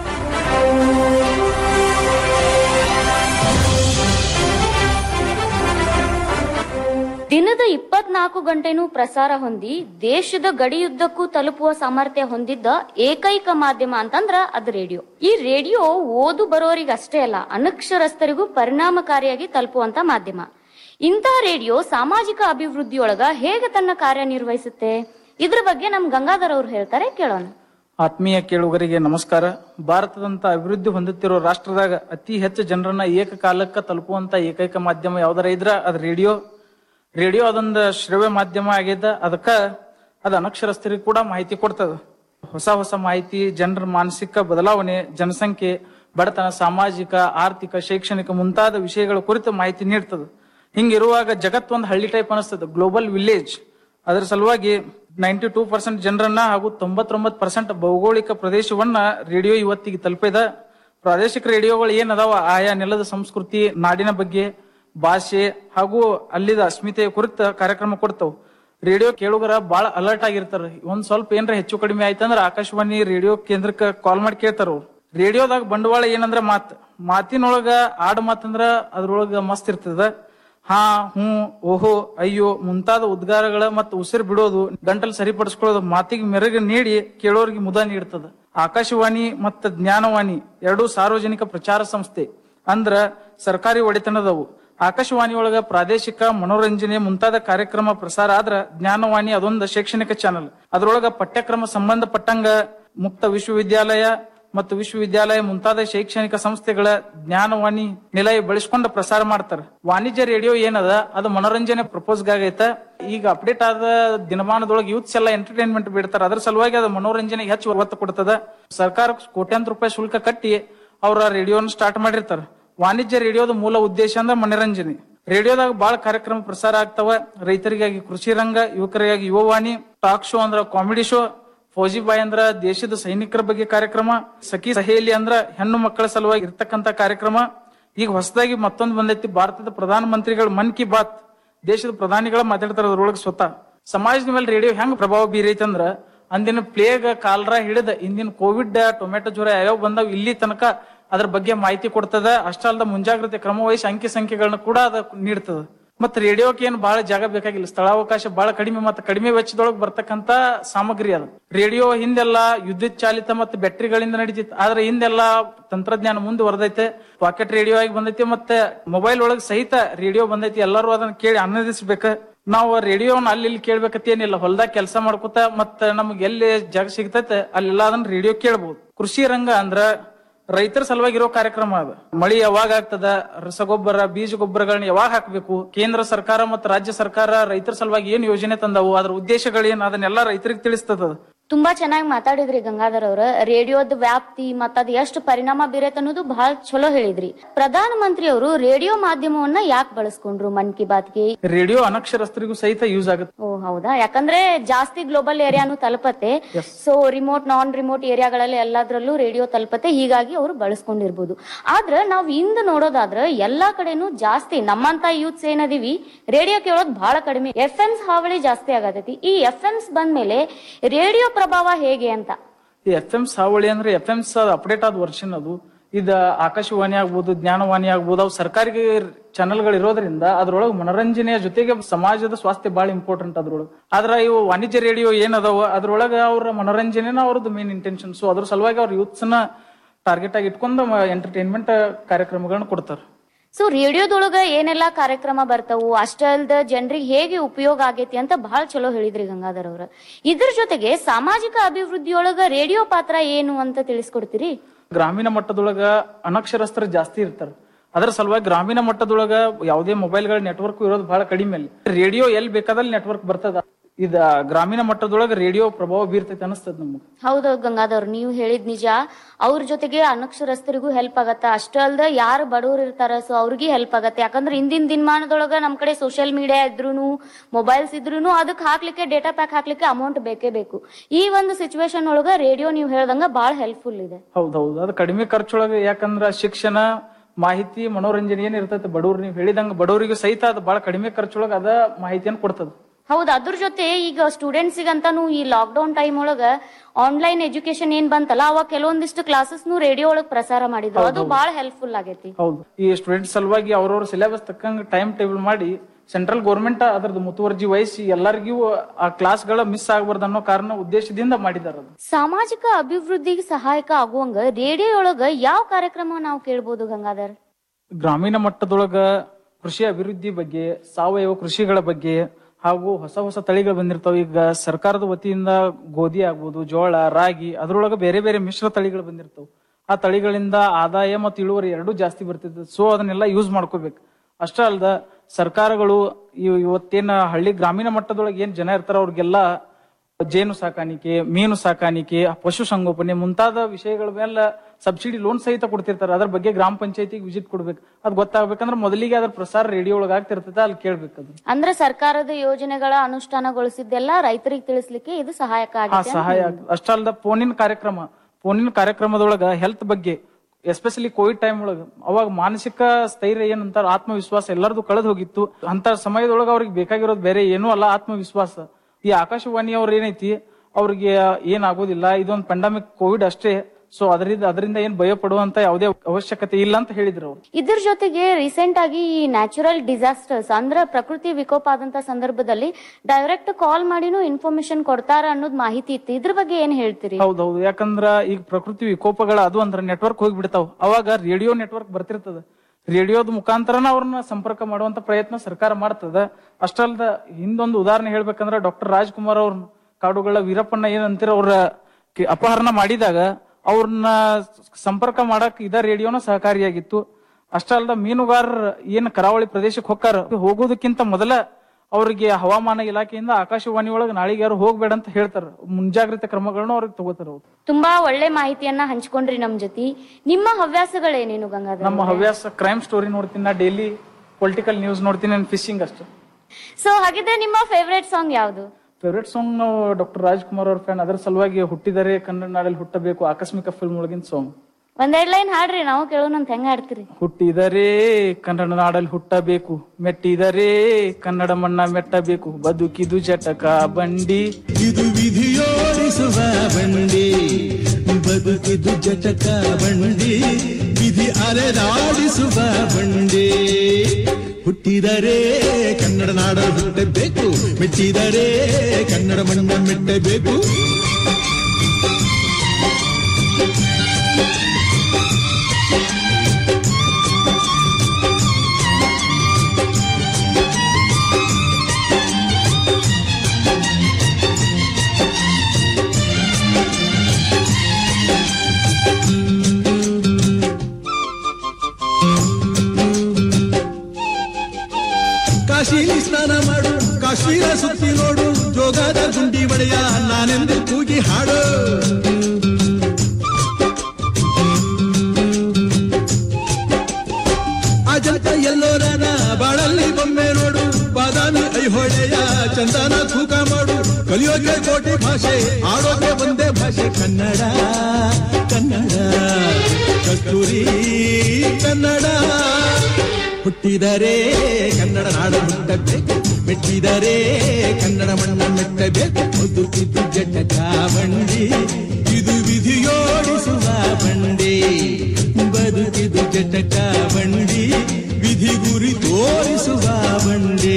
ದಿನದ ಇಪ್ಪತ್ನಾಲ್ಕು ಗಂಟೆನೂ ಪ್ರಸಾರ ಹೊಂದಿ ದೇಶದ ಗಡಿಯುದ್ದಕ್ಕೂ ತಲುಪುವ ಸಾಮರ್ಥ್ಯ ಹೊಂದಿದ್ದ ಏಕೈಕ ಮಾಧ್ಯಮ ಅಂತಂದ್ರ ಅದು ರೇಡಿಯೋ ಈ ರೇಡಿಯೋ ಓದು ಬರೋರಿಗೆ ಅಷ್ಟೇ ಅಲ್ಲ ಅನಕ್ಷರಸ್ಥರಿಗೂ ಪರಿಣಾಮಕಾರಿಯಾಗಿ ತಲುಪುವಂತ ಮಾಧ್ಯಮ ಇಂತಹ ರೇಡಿಯೋ ಸಾಮಾಜಿಕ ಅಭಿವೃದ್ಧಿಯೊಳಗ ಹೇಗೆ ತನ್ನ ಕಾರ್ಯನಿರ್ವಹಿಸುತ್ತೆ ಇದ್ರ ಬಗ್ಗೆ ನಮ್ ಗಂಗಾಧರ್ ಅವ್ರು ಹೇಳ್ತಾರೆ ಕೇಳೋಣ ಆತ್ಮೀಯ ಕೇಳುಗರಿಗೆ ನಮಸ್ಕಾರ ಭಾರತದಂತ ಅಭಿವೃದ್ಧಿ ಹೊಂದುತ್ತಿರುವ ರಾಷ್ಟ್ರದಾಗ ಅತಿ ಹೆಚ್ಚು ಜನರನ್ನ ಏಕಕಾಲಕ್ಕ ತಲುಪುವಂತ ಏಕೈಕ ಮಾಧ್ಯಮ ಯಾವ್ದಾರ ಇದ್ರ ಅದ್ ರೇಡಿಯೋ ರೇಡಿಯೋ ಅದೊಂದು ಶ್ರವ್ಯ ಮಾಧ್ಯಮ ಆಗ್ಯದ ಅದಕ್ಕ ಅದ ಅನಕ್ಷರಸ್ಥರಿಗೆ ಕೂಡ ಮಾಹಿತಿ ಕೊಡ್ತದ ಹೊಸ ಹೊಸ ಮಾಹಿತಿ ಜನರ ಮಾನಸಿಕ ಬದಲಾವಣೆ ಜನಸಂಖ್ಯೆ ಬಡತನ ಸಾಮಾಜಿಕ ಆರ್ಥಿಕ ಶೈಕ್ಷಣಿಕ ಮುಂತಾದ ವಿಷಯಗಳ ಕುರಿತು ಮಾಹಿತಿ ನೀಡ್ತದ ಹಿಂಗಿರುವಾಗ ಜಗತ್ ಒಂದು ಹಳ್ಳಿ ಟೈಪ್ ಅನಿಸ್ತದ ಗ್ಲೋಬಲ್ ವಿಲೇಜ್ ಅದರ ಸಲುವಾಗಿ ನೈಂಟಿ ಟೂ ಪರ್ಸೆಂಟ್ ಜನರನ್ನ ಹಾಗೂ ತೊಂಬತ್ತೊಂಬತ್ತು ಪರ್ಸೆಂಟ್ ಭೌಗೋಳಿಕ ಪ್ರದೇಶವನ್ನ ರೇಡಿಯೋ ಇವತ್ತಿಗೆ ತಲುಪಿದ ಪ್ರಾದೇಶಿಕ ರೇಡಿಯೋಗಳು ಏನದಾವ ಆಯಾ ನೆಲದ ಸಂಸ್ಕೃತಿ ನಾಡಿನ ಬಗ್ಗೆ ಭಾಷೆ ಹಾಗೂ ಅಲ್ಲಿದ ಅಸ್ಮಿತೆಯ ಕುರಿತ ಕಾರ್ಯಕ್ರಮ ಕೊಡ್ತಾವ ರೇಡಿಯೋ ಕೇಳುಗರ ಬಾಳ ಅಲರ್ಟ್ ಆಗಿರ್ತಾರ ಒಂದ್ ಸ್ವಲ್ಪ ಏನ್ರ ಹೆಚ್ಚು ಕಡಿಮೆ ಆಯ್ತಂದ್ರ ಆಕಾಶವಾಣಿ ರೇಡಿಯೋ ಕೇಂದ್ರಕ್ಕೆ ಕಾಲ್ ಮಾಡಿ ಕೇಳ್ತಾರ ಅವ್ರು ರೇಡಿಯೋದಾಗ ಬಂಡವಾಳ ಏನಂದ್ರ ಮಾತ್ ಮಾತಿನೊಳಗ ಆಡ್ ಮಾತಂದ್ರ ಅದ್ರೊಳಗ ಮಸ್ತ್ ಇರ್ತದ ಹಾ ಹ್ಞೂ ಓಹೋ ಅಯ್ಯೋ ಮುಂತಾದ ಉದ್ಗಾರಗಳ ಮತ್ತು ಉಸಿರು ಬಿಡೋದು ಗಂಟಲು ಸರಿಪಡಿಸ್ಕೊಳ್ಳೋದು ಮಾತಿಗೆ ಮೆರುಗು ನೀಡಿ ಕೇಳೋರಿಗೆ ಮುದ ನೀಡ್ತದ ಆಕಾಶವಾಣಿ ಮತ್ತು ಜ್ಞಾನವಾಣಿ ಎರಡೂ ಸಾರ್ವಜನಿಕ ಪ್ರಚಾರ ಸಂಸ್ಥೆ ಅಂದ್ರ ಸರ್ಕಾರಿ ಒಡೆತನದವು ಆಕಾಶವಾಣಿ ಒಳಗ ಪ್ರಾದೇಶಿಕ ಮನೋರಂಜನೆ ಮುಂತಾದ ಕಾರ್ಯಕ್ರಮ ಪ್ರಸಾರ ಆದ್ರ ಜ್ಞಾನವಾಣಿ ಅದೊಂದು ಶೈಕ್ಷಣಿಕ ಚಾನಲ್ ಅದ್ರೊಳಗ ಪಠ್ಯಕ್ರಮ ಸಂಬಂಧಪಟ್ಟಂಗ ಮುಕ್ತ ವಿಶ್ವವಿದ್ಯಾಲಯ ಮತ್ತು ವಿಶ್ವವಿದ್ಯಾಲಯ ಮುಂತಾದ ಶೈಕ್ಷಣಿಕ ಸಂಸ್ಥೆಗಳ ಜ್ಞಾನವಾಣಿ ನಿಲಯ ಬಳಸ್ಕೊಂಡ ಪ್ರಸಾರ ಮಾಡ್ತಾರ ವಾಣಿಜ್ಯ ರೇಡಿಯೋ ಏನದ ಅದು ಮನೋರಂಜನೆ ಪ್ರಪೋಸ್ ಆಗೈತ ಈಗ ಅಪ್ಡೇಟ್ ಆದ ದಿನಮಾನದೊಳಗೆ ಯೂತ್ಸ್ ಎಲ್ಲ ಎಂಟರ್ಟೈನ್ಮೆಂಟ್ ಬಿಡ್ತಾರ ಅದ್ರ ಸಲುವಾಗಿ ಅದು ಮನೋರಂಜನೆಗೆ ಹೆಚ್ಚು ಒತ್ತು ಕೊಡ್ತದ ಸರ್ಕಾರ ಕೋಟ್ಯಾಂತರ ರೂಪಾಯಿ ಶುಲ್ಕ ಕಟ್ಟಿ ಅವ್ರ ರೇಡಿಯೋನ ಸ್ಟಾರ್ಟ್ ಮಾಡಿರ್ತಾರ ವಾಣಿಜ್ಯ ರೇಡಿಯೋದ ಮೂಲ ಉದ್ದೇಶ ಅಂದ್ರೆ ಮನೋರಂಜನೆ ರೇಡಿಯೋದಾಗ ಬಾಳ ಕಾರ್ಯಕ್ರಮ ಪ್ರಸಾರ ಆಗ್ತಾವ ರೈತರಿಗಾಗಿ ಕೃಷಿ ರಂಗ ಯುವಕರಿಗಾಗಿ ಯುವವಾಣಿ ಟಾಕ್ ಶೋ ಅಂದ್ರ ಕಾಮಿಡಿ ಶೋ ಫೌಜಿ ಬಾಯ್ ಅಂದ್ರ ದೇಶದ ಸೈನಿಕರ ಬಗ್ಗೆ ಕಾರ್ಯಕ್ರಮ ಸಖಿ ಸಹೇಲಿ ಅಂದ್ರ ಹೆಣ್ಣು ಮಕ್ಕಳ ಸಲುವಾಗಿ ಇರ್ತಕ್ಕಂತ ಕಾರ್ಯಕ್ರಮ ಈಗ ಹೊಸದಾಗಿ ಮತ್ತೊಂದು ಬಂದೈತಿ ಭಾರತದ ಪ್ರಧಾನ ಮಂತ್ರಿಗಳು ಮನ್ ಕಿ ಬಾತ್ ದೇಶದ ಪ್ರಧಾನಿಗಳ ಮಾತಾಡ್ತಾರ ಅದ್ರೊಳಗೆ ಸ್ವತಃ ಸಮಾಜದ ಮೇಲೆ ರೇಡಿಯೋ ಹೆಂಗ್ ಪ್ರಭಾವ ಬೀರೈತೆ ಅಂದ್ರ ಅಂದಿನ ಪ್ಲೇಗ್ ಕಾಲ್ರ ಹಿಡಿದ ಇಂದಿನ ಕೋವಿಡ್ ಟೊಮೆಟೊ ಜ್ವರ ಯಾವ್ಯಾವ ಬಂದಾವ್ ಇಲ್ಲಿ ತನಕ ಅದ್ರ ಬಗ್ಗೆ ಮಾಹಿತಿ ಕೊಡ್ತದ ಅಷ್ಟಲ್ದ ಮುಂಜಾಗ್ರತೆ ಕ್ರಮ ವಹಿಸಿ ಅಂಕಿ ಸಂಖ್ಯೆಗಳನ್ನ ಕೂಡ ಅದ ನೀಡ್ತದ ಮತ್ತ ರೇಡಿಯೋಕ್ಕೆ ಏನು ಬಹಳ ಜಾಗ ಬೇಕಾಗಿಲ್ಲ ಸ್ಥಳಾವಕಾಶ ಬಹಳ ಕಡಿಮೆ ಮತ್ತೆ ಕಡಿಮೆ ವೆಚ್ಚದೊಳಗೆ ಬರ್ತಕ್ಕಂತ ಸಾಮಗ್ರಿ ಅದು ರೇಡಿಯೋ ಹಿಂದೆಲ್ಲ ವಿದ್ಯುತ್ ಚಾಲಿತ ಮತ್ತೆ ಬ್ಯಾಟ್ರಿಗಳಿಂದ ನಡೀತಿತ್ತು ಆದ್ರೆ ಹಿಂದೆಲ್ಲ ತಂತ್ರಜ್ಞಾನ ಮುಂದುವರೆದೈತೆ ಪಾಕೆಟ್ ರೇಡಿಯೋ ಆಗಿ ಬಂದೈತಿ ಮತ್ತೆ ಮೊಬೈಲ್ ಒಳಗೆ ಸಹಿತ ರೇಡಿಯೋ ಬಂದೈತಿ ಎಲ್ಲರೂ ಅದನ್ನ ಕೇಳಿ ಆನಂದಿಸ್ಬೇಕ ನಾವು ರೇಡಿಯೋನ ಅಲ್ಲಿ ಇಲ್ಲಿ ಕೇಳ್ಬೇಕಂತ ಏನಿಲ್ಲ ಹೊಲ್ದಾಗ ಕೆಲಸ ಮಾಡ್ಕೊತ ಮತ್ತ ನಮ್ಗೆ ಎಲ್ಲಿ ಜಾಗ ಸಿಗ್ತೈತೆ ಅಲ್ಲೆಲ್ಲ ಅದನ್ನ ರೇಡಿಯೋ ಕೇಳ್ಬಹುದು ಕೃಷಿ ರಂಗ ಅಂದ್ರ ರೈತರ ಸಲುವಾಗಿ ಇರೋ ಕಾರ್ಯಕ್ರಮ ಅದು ಮಳಿ ಯಾವಾಗ ಆಗ್ತದ ರಸಗೊಬ್ಬರ ಬೀಜ ಗೊಬ್ಬರಗಳನ್ನ ಯಾವಾಗ ಹಾಕಬೇಕು ಕೇಂದ್ರ ಸರ್ಕಾರ ಮತ್ತು ರಾಜ್ಯ ಸರ್ಕಾರ ರೈತರ ಸಲುವಾಗಿ ಏನ್ ಯೋಜನೆ ತಂದವು ಅದ್ರ ಉದ್ದೇಶಗಳೇನ್ ಅದನ್ನೆಲ್ಲ ರೈತರಿಗೆ ತಿಳಿಸ್ತದ ಅದು. ತುಂಬಾ ಚೆನ್ನಾಗಿ ಮಾತಾಡಿದ್ರಿ ಗಂಗಾಧರ್ ಅವ್ರ ರೇಡಿಯೋದ ವ್ಯಾಪ್ತಿ ಮತ್ತ ಅದ್ ಎಷ್ಟು ಪರಿಣಾಮ ಬೀರತ್ ಅನ್ನೋದು ಬಹಳ ಚಲೋ ಹೇಳಿದ್ರಿ ಪ್ರಧಾನ ಮಂತ್ರಿ ಅವರು ರೇಡಿಯೋ ಮಾಧ್ಯಮವನ್ನ ಯಾಕೆ ಬಳಸ್ಕೊಂಡ್ರು ಮನ್ ಕಿ ಬಾತ್ಗೆ ರೇಡಿಯೋ ಅನಕ್ಷರಸ್ಥರಿಗೂ ಸಹಿತ ಯೂಸ್ ಆಗುತ್ತೆ ಓ ಹೌದಾ ಯಾಕಂದ್ರೆ ಜಾಸ್ತಿ ಗ್ಲೋಬಲ್ ಏರಿಯಾನು ತಲುಪತ್ತೆ ಸೊ ರಿಮೋಟ್ ನಾನ್ ರಿಮೋಟ್ ಏರಿಯಾಗಳಲ್ಲಿ ಎಲ್ಲದ್ರಲ್ಲೂ ರೇಡಿಯೋ ತಲುಪತ್ತೆ ಹೀಗಾಗಿ ಅವರು ಬಳಸ್ಕೊಂಡಿರ್ಬೋದು ಆದ್ರ ನಾವ್ ಇಂದ ನೋಡೋದಾದ್ರ ಎಲ್ಲಾ ಕಡೆನೂ ಜಾಸ್ತಿ ನಮ್ಮಂತ ಯೂತ್ಸ್ ಏನದೀವಿ ರೇಡಿಯೋ ಕೇಳೋದ್ ಬಹಳ ಕಡಿಮೆ ಎಫ್ ಎಮ್ಸ್ ಹಾವಳಿ ಜಾಸ್ತಿ ಆಗತೈತಿ ಈ ಎಫ್ ಎಮ್ಸ್ ಬಂದ್ಮೇಲೆ ರೇಡಿಯೋ ಪ್ರಭಾವ ಹೇಗೆ ಅಂತ ಈ ಎಫ್ ಎಂ ಸಾವಳಿ ಅಂದ್ರೆ ಎಫ್ ಎಂ ಅಪ್ಡೇಟ್ ಆದ ವರ್ಷನ್ ಅದು ಇದ ಆಕಾಶವಾಣಿ ಆಗ್ಬೋದು ಜ್ಞಾನವಾಣಿ ಆಗ್ಬೋದು ಅವು ಸರ್ಕಾರಿ ಚಾನೆಲ್ಗಳು ಇರೋದ್ರಿಂದ ಅದ್ರೊಳಗೆ ಮನೋರಂಜನೆಯ ಜೊತೆಗೆ ಸಮಾಜದ ಸ್ವಾಸ್ಥ್ಯ ಬಹಳ ಇಂಪಾರ್ಟೆಂಟ್ ಅದ್ರೊಳಗೆ ಆದ್ರ ಇವು ವಾಣಿಜ್ಯ ರೇಡಿಯೋ ಏನದಾವ ಅದ್ರೊಳಗ ಅವ್ರ ಮನೋರಂಜನೆನ ಅವ್ರದ್ದು ಮೇನ್ ಇಂಟೆನ್ಷನ್ ಸೊ ಅದ್ರ ಸಲುವಾಗಿ ಅವ್ರ ಯೂತ್ಸ್ ನ ಟಾರ್ಗೆಟ್ ಆಗಿ ಇಟ್ಕೊಂಡು ಎಂಟರ್ಟೈನ್ಮೆಂಟ್ ಕಾರ್ಯಕ್ರಮಗಳನ್ನ ಕೊಡ್ತಾರೆ ಸೊ ರೇಡಿಯೋದೊಳಗ ಏನೆಲ್ಲಾ ಕಾರ್ಯಕ್ರಮ ಬರ್ತಾವು ಅಷ್ಟೇ ಅಲ್ದ ಜನರಿಗೆ ಹೇಗೆ ಉಪಯೋಗ ಆಗೈತಿ ಅಂತ ಬಹಳ ಚಲೋ ಹೇಳಿದ್ರಿ ಗಂಗಾಧರ್ ಅವ್ರ ಇದ್ರ ಜೊತೆಗೆ ಸಾಮಾಜಿಕ ಅಭಿವೃದ್ಧಿಯೊಳಗ ರೇಡಿಯೋ ಪಾತ್ರ ಏನು ಅಂತ ತಿಳಿಸ್ಕೊಡ್ತೀರಿ ಗ್ರಾಮೀಣ ಮಟ್ಟದೊಳಗ ಅನಕ್ಷರಸ್ಥರು ಜಾಸ್ತಿ ಇರ್ತಾರ ಅದರ ಸಲುವಾಗಿ ಗ್ರಾಮೀಣ ಮಟ್ಟದೊಳಗ ಯಾವುದೇ ಮೊಬೈಲ್ಗಳ ನೆಟ್ವರ್ಕ್ ಇರೋದು ಬಹಳ ಕಡಿಮೆ ಅಲ್ಲಿ ರೇಡಿಯೋ ಎಲ್ಲಿ ಬೇಕಾದಲ್ಲಿ ನೆಟ್ವರ್ಕ್ ಬರ್ತದ ಇದ ಗ್ರಾಮೀಣ ಮಟ್ಟದೊಳಗ ರೇಡಿಯೋ ಪ್ರಭಾವ ಬೀರ್ತೈತೆ ಅನಿಸ್ತದ ನಮ್ಗೆ ಹೌದೌದು ಗಂಗಾಧರ್ ನೀವು ಹೇಳಿದ್ ನಿಜ ಅವ್ರ ಜೊತೆಗೆ ಅನಕ್ಷರಸ್ಥರಿಗೂ ಹೆಲ್ಪ್ ಆಗತ್ತ ಅಷ್ಟೇ ಅಲ್ದ ಯಾರು ಬಡವರು ಇರ್ತಾರ ಸೊ ಅವ್ರಿಗೆ ಹೆಲ್ಪ್ ಆಗತ್ತೆ ಯಾಕಂದ್ರೆ ಇಂದಿನ ದಿನಮಾನದೊಳಗ ನಮ್ ಕಡೆ ಸೋಷಿಯಲ್ ಮೀಡಿಯಾ ಇದ್ರೂನು ಮೊಬೈಲ್ಸ್ ಇದ್ರೂನು ಅದಕ್ಕೆ ಹಾಕ್ಲಿಕ್ಕೆ ಡೇಟಾ ಪ್ಯಾಕ್ ಹಾಕ್ಲಿಕ್ಕೆ ಅಮೌಂಟ್ ಬೇಕೇ ಬೇಕು ಈ ಒಂದು ಸಿಚುವೇಶನ್ ಒಳಗ ರೇಡಿಯೋ ನೀವು ಹೇಳ್ದಂಗ ಬಹಳ ಹೆಲ್ಪ್ಫುಲ್ ಇದೆ ಹೌದೌದು ಅದು ಕಡಿಮೆ ಖರ್ಚೊಳಗೆ ಯಾಕಂದ್ರ ಶಿಕ್ಷಣ ಮಾಹಿತಿ ಮನೋರಂಜನೆ ಏನ್ ಇರ್ತೈತೆ ಬಡವ್ರು ನೀವು ಹೇಳಿದಂಗ ಬಡವರಿಗೂ ಸಹಿತ ಅದು ಬಹಳ ಕಡಿಮೆ ಖರ್ಚೊಳಗೆ ಅದ ಮಾಹಿತಿಯನ್ನು ಕೊಡ್ತದ ಹೌದು ಅದ್ರ ಜೊತೆ ಈಗ ಸ್ಟೂಡೆಂಟ್ಸಿಗಂತಾನು ಈ ಲಾಕ್ಡೌನ್ ಟೈಮ್ ಒಳಗ ಆನ್ಲೈನ್ ಎಜುಕೇಶನ್ ಏನ್ ಬಂತಲ್ಲ ಅವಾಗ ಕೆಲವೊಂದಿಷ್ಟು ಕ್ಲಾಸಸ್ನು ರೇಡಿಯೋ ಒಳಗ್ ಪ್ರಸಾರ ಮಾಡಿದ್ರು ಅದು ಬಹಳ ಹೆಲ್ಪ್ಫುಲ್ ಆಗೈತಿ ಹೌದು ಈ ಸ್ಟೂಡೆಂಟ್ ಸಲುವಾಗಿ ಅವ್ರವ್ರ ಸಿಲೆಬಸ್ ತಕ್ಕಂಗೆ ಟೈಮ್ ಟೇಬಲ್ ಮಾಡಿ ಸೆಂಟ್ರಲ್ ಗೌರ್ಮೆಂಟ್ ಅದ್ರದ್ದು ಮುತುವರ್ಜಿ ವಹಿಸಿ ಎಲ್ಲರಿಗೂ ಆ ಕ್ಲಾಸ್ಗಳ ಮಿಸ್ ಆಗಬಾರ್ದು ಅನ್ನೋ ಕಾರಣ ಉದ್ದೇಶದಿಂದ ಮಾಡಿದಾರ ಅದು ಸಾಮಾಜಿಕ ಅಭಿವೃದ್ಧಿಗೆ ಸಹಾಯಕ ಆಗುವಂಗ ರೇಡಿಯೋ ಒಳಗ ಯಾವ ಕಾರ್ಯಕ್ರಮ ನಾವು ಕೇಳ್ಬೋದು ಗಂಗಾಧರ್ ಗ್ರಾಮೀಣ ಮಟ್ಟದೊಳಗ ಕೃಷಿ ಅಭಿವೃದ್ಧಿ ಬಗ್ಗೆ ಸಾವಯವ ಕೃಷಿಗಳ ಬಗ್ಗೆ ಹಾಗೂ ಹೊಸ ಹೊಸ ತಳಿಗಳು ಬಂದಿರ್ತಾವ ಈಗ ಸರ್ಕಾರದ ವತಿಯಿಂದ ಗೋಧಿ ಆಗ್ಬೋದು ಜೋಳ ರಾಗಿ ಅದ್ರೊಳಗ ಬೇರೆ ಬೇರೆ ಮಿಶ್ರ ತಳಿಗಳು ಬಂದಿರ್ತಾವ ಆ ತಳಿಗಳಿಂದ ಆದಾಯ ಮತ್ತು ಇಳುವರಿ ಎರಡೂ ಜಾಸ್ತಿ ಬರ್ತಿರ್ತದೆ ಸೊ ಅದನ್ನೆಲ್ಲ ಯೂಸ್ ಮಾಡ್ಕೋಬೇಕು ಅಷ್ಟೇ ಅಲ್ದ ಸರ್ಕಾರಗಳು ಇವ್- ಇವತ್ತೇನ ಹಳ್ಳಿ ಗ್ರಾಮೀಣ ಮಟ್ಟದೊಳಗೆ ಏನ್ ಜನ ಇರ್ತಾರ ಅವ್ರಿಗೆಲ್ಲ ಜೇನು ಸಾಕಾಣಿಕೆ ಮೀನು ಸಾಕಾಣಿಕೆ ಪಶು ಸಂಗೋಪನೆ ಮುಂತಾದ ವಿಷಯಗಳ ಮೇಲೆ ಸಬ್ಸಿಡಿ ಲೋನ್ ಸಹಿತ ಕೊಡ್ತಿರ್ತಾರೆ ಅದ್ರ ಬಗ್ಗೆ ಗ್ರಾಮ ಪಂಚಾಯತಿಗೆ ವಿಸಿಟ್ ಕೊಡ್ಬೇಕು ಅದ್ ಗೊತ್ತಾಗ್ಬೇಕಂದ್ರೆ ಮೊದಲಿಗೆ ಅದ್ರ ಪ್ರಸಾರ ರೇಡಿಯೋ ಒಳಗ ಆಗ್ತಿರ್ತೈತೆ ಅಲ್ಲಿ ಕೇಳ್ಬೇಕು ಅದು ಅಂದ್ರೆ ಸರ್ಕಾರದ ಯೋಜನೆಗಳ ಅನುಷ್ಠಾನಗೊಳಿಸಿದ್ದೆಲ್ಲ ರೈತರಿಗೆ ತಿಳಿಸ್ಲಿಕ್ಕೆ ಇದು ಸಹಾಯಕ ಹಾ ಆಗಿದೆ ಸಹಾಯ ಆಗ್ತದೆ ಅಷ್ಟೇ ಅಲ್ದ ಫೋನಿನ ಕಾರ್ಯಕ್ರಮ ಫೋನಿನ ಕಾರ್ಯಕ್ರಮದೊಳಗ ಹೆಲ್ತ್ ಬಗ್ಗೆ ಎಸ್ಪೆಷಲಿ ಕೋವಿಡ್ ಟೈಮ್ ಒಳಗ ಅವಾಗ ಮಾನಸಿಕ ಸ್ಥೈರ್ಯ ಏನಂತಾರ ಆತ್ಮವಿಶ್ವಾಸ ಎಲ್ಲರದು ಕಳೆದು ಹೋಗಿತ್ತು ಅಂತ ಸಮಯದೊಳಗ ಅವ್ರಿಗೆ ಬೇಕಾಗಿರೋದು ಬೇರೆ ಏನೂ ಅಲ್ಲ ಆತ್ಮವಿಶ್ವಾಸ ಈ ಆಕಾಶವಾಣಿ ಅವ್ರ ಏನೈತಿ ಅವ್ರಿಗೆ ಏನಾಗೋದಿಲ್ಲ ಇದೊಂದು ಪೆಂಡಮಿಕ್ ಕೋವಿಡ್ ಅಷ್ಟೇ ಸೊ ಅದರಿಂದ ಅದರಿಂದ ಏನ್ ಭಯ ಪಡುವಂತ ಯಾವುದೇ ಅವಶ್ಯಕತೆ ಇಲ್ಲ ಅಂತ ಹೇಳಿದ್ರು ಅವ್ರು ಇದ್ರ ಜೊತೆಗೆ ರೀಸೆಂಟ್ ಆಗಿ ಈ ನ್ಯಾಚುರಲ್ ಡಿಸಾಸ್ಟರ್ಸ್ ಅಂದ್ರೆ ಪ್ರಕೃತಿ ವಿಕೋಪ ಆದಂತ ಸಂದರ್ಭದಲ್ಲಿ ಡೈರೆಕ್ಟ್ ಕಾಲ್ ಮಾಡಿನೂ ಇನ್ಫಾರ್ಮೇಶನ್ ಕೊಡ್ತಾರ ಅನ್ನೋದ್ ಮಾಹಿತಿ ಇತ್ತು ಇದ್ರ ಬಗ್ಗೆ ಏನ್ ಹೇಳ್ತೀರಿ ಹೌದೌದು ಯಾಕಂದ್ರ ಈಗ ಪ್ರಕೃತಿ ವಿಕೋಪಗಳ ಅದು ಅಂದ್ರ ನೆಟ್ವರ್ಕ್ ಹೋಗ್ಬಿಡ್ತಾವ ಅವಾಗ ರೇಡಿಯೋ ನೆಟ್ವರ್ಕ್ ಬರ್ತಿರ್ತದ ರೇಡಿಯೋದ ಮುಖಾಂತರನ ಅವ್ರನ್ನ ಸಂಪರ್ಕ ಮಾಡುವಂತ ಪ್ರಯತ್ನ ಸರ್ಕಾರ ಮಾಡ್ತದ ಅಷ್ಟಲ್ದ ಹಿಂದೊಂದು ಉದಾಹರಣೆ ಹೇಳ್ಬೇಕಂದ್ರ ಡಾಕ್ಟರ್ ರಾಜ್ಕುಮಾರ್ ಅವ್ರನ್ನ ಕಾಡುಗಳ ವೀರಪ್ಪಣ್ಣ ಏನ್ ಅಂತೀರ ಅವ್ರ ಕಿ- ಅಪಹರಣ ಮಾಡಿದಾಗ ಅವ್ರನ್ನ ಸಂಪರ್ಕ ಮಾಡಕ್ ಇದ ರೇಡಿಯೋನ ಸಹಕಾರಿಯಾಗಿತ್ತು ಅಷ್ಟೇ ಅಲ್ದ ಮೀನುಗಾರರ ಏನ್ ಕರಾವಳಿ ಪ್ರದೇಶಕ್ಕೆ ಹೋಗ್ತಾರ ಹೋಗೋದಕ್ಕಿಂತ ಮೊದಲ ಅವ್ರಿಗೆ ಹವಾಮಾನ ಇಲಾಖೆಯಿಂದ ಆಕಾಶವಾಣಿ ಒಳಗೆ ನಾಳೆಗೆ ಯಾರು ಹೋಗ್ಬೇಡ ಅಂತ ಹೇಳ್ತಾರ ಮುಂಜಾಗ್ರತೆ ಕ್ರಮಗಳನ್ನ ಅವ್ರಿಗೆ ತಗೋತಾರ ಅವ್ರು ತುಂಬಾ ಒಳ್ಳೆ ಮಾಹಿತಿಯನ್ನ ಹಂಚ್ಕೊಂಡ್ರಿ ನಮ್ ಜೊತೆ ನಿಮ್ಮ ಹವ್ಯಾಸಗಳೇನೇನು ಗಂಗಾಧರ್ ನಮ್ಮ ಹವ್ಯಾಸ ಕ್ರೈಮ್ ಸ್ಟೋರಿ ನೋಡ್ತೀನಿ ನಾ ಡೈಲಿ ಪೊಲಿಟಿಕಲ್ ನ್ಯೂಸ್ ನೋಡ್ತೀನಿ ಫಿಶಿಂಗ್ ಅಷ್ಟೇ ಸೊ ಹಾಗಿದ್ರೆ ನಿಮ್ಮ ಫೇವ್ರೇಟ್ ಸಾಂಗ್ ಯಾವ್ದು ಫೇವ್ರೆಟ್ ಸಾಂಗ್ ನಾವು ಡಾಕ್ಟರ್ ರಾಜ್ಕುಮಾರ್ ಅವ್ರ ಫ್ಯಾನ್ ಅದರ ಸಲುವಾಗಿ ಹುಟ್ಟಿದರೆ ಕನ್ನಡ ನಾಡಲ್ಲಿ ಹುಟ್ಟಬೇಕು ಆಕಸ್ಮಿಕ ಫಿಲ್ಮ್ ಒಳಗಿನ ಸಾಂಗ್ ಒಂದೆರಡ್ ಲೈನ್ ಹಾಡ್ರಿ ನಾವು ಕೇಳೋಣ ಅಂತ ಹೆಂಗ ಹಾಡ್ತೀರಿ ಹುಟ್ಟಿದರೆ ಕನ್ನಡ ನಾಡಲ್ಲಿ ಹುಟ್ಟಬೇಕು ಮೆಟ್ಟಿದರೆ ಕನ್ನಡ ಮಣ್ಣ ಮೆಟ್ಟಬೇಕು ಬದುಕಿದು ಜಟಕ ಬಂಡಿ ಇದು ವಿಧಿಯೋಡಿಸುವ ಬಂಡಿ ಬದುಕಿದು ಜಟಕ ಬಂಡಿ ವಿಧಿ ಅರೆದಾಡಿಸುವ ಬಂಡಿ ಹುಟ್ಟಿದರೆ ಕನ್ನಡ ನಾಡ ಹುಟ್ಟಬೇಕು ಮೆಟ್ಟಿದರೆ ಕನ್ನಡ ಮಣ್ಣ ಮೆಟ್ಟಬೇಕು ಕಾಶಿಲಿ ಸ್ನಾನ ಮಾಡು ಕಾಶ್ಮೀರ ಸುತ್ತಿ ನೋಡು ಜೋಗದ ಗುಂಡಿ ಬಳೆಯ ನಾನೆಂದು ಕೂಗಿ ಹಾಡು ಅಜಂತ ಎಲ್ಲೋರನ ಬಾಳಲ್ಲಿ ಬೊಮ್ಮೆ ನೋಡು ಬಾದಾಮಿ ಐಹೊಳೆಯ ಚಂದನ ತೂಕ ಮಾಡು ಕಲಿಯೋಕೆ ಕೋಟಿ ಭಾಷೆ ಆಡೋಕೆ ಒಂದೇ ಭಾಷೆ ಕನ್ನಡ ಕನ್ನಡ ಕಸ್ತೂರಿ ಕನ್ನಡ ಹುಟ್ಟಿದರೆ ಕನ್ನಡ ನಾಡು ಹುಟ್ಟಬೇಕು ಮೆಟ್ಟಿದರೆ ಕನ್ನಡ ಮಣ್ಣ ಮೆಟ್ಟಬೇಕು ಬದುಕಿದ್ದು ಜಟಕ ಬಂಡಿ ಇದು ವಿಧಿಯೋಡಿಸುವ ಬಂಡಿ ಬದುಕಿದು ಜಟಕ ಬಂಡಿ ವಿಧಿ ಗುರಿ ತೋರಿಸುವ ಬಂಡಿ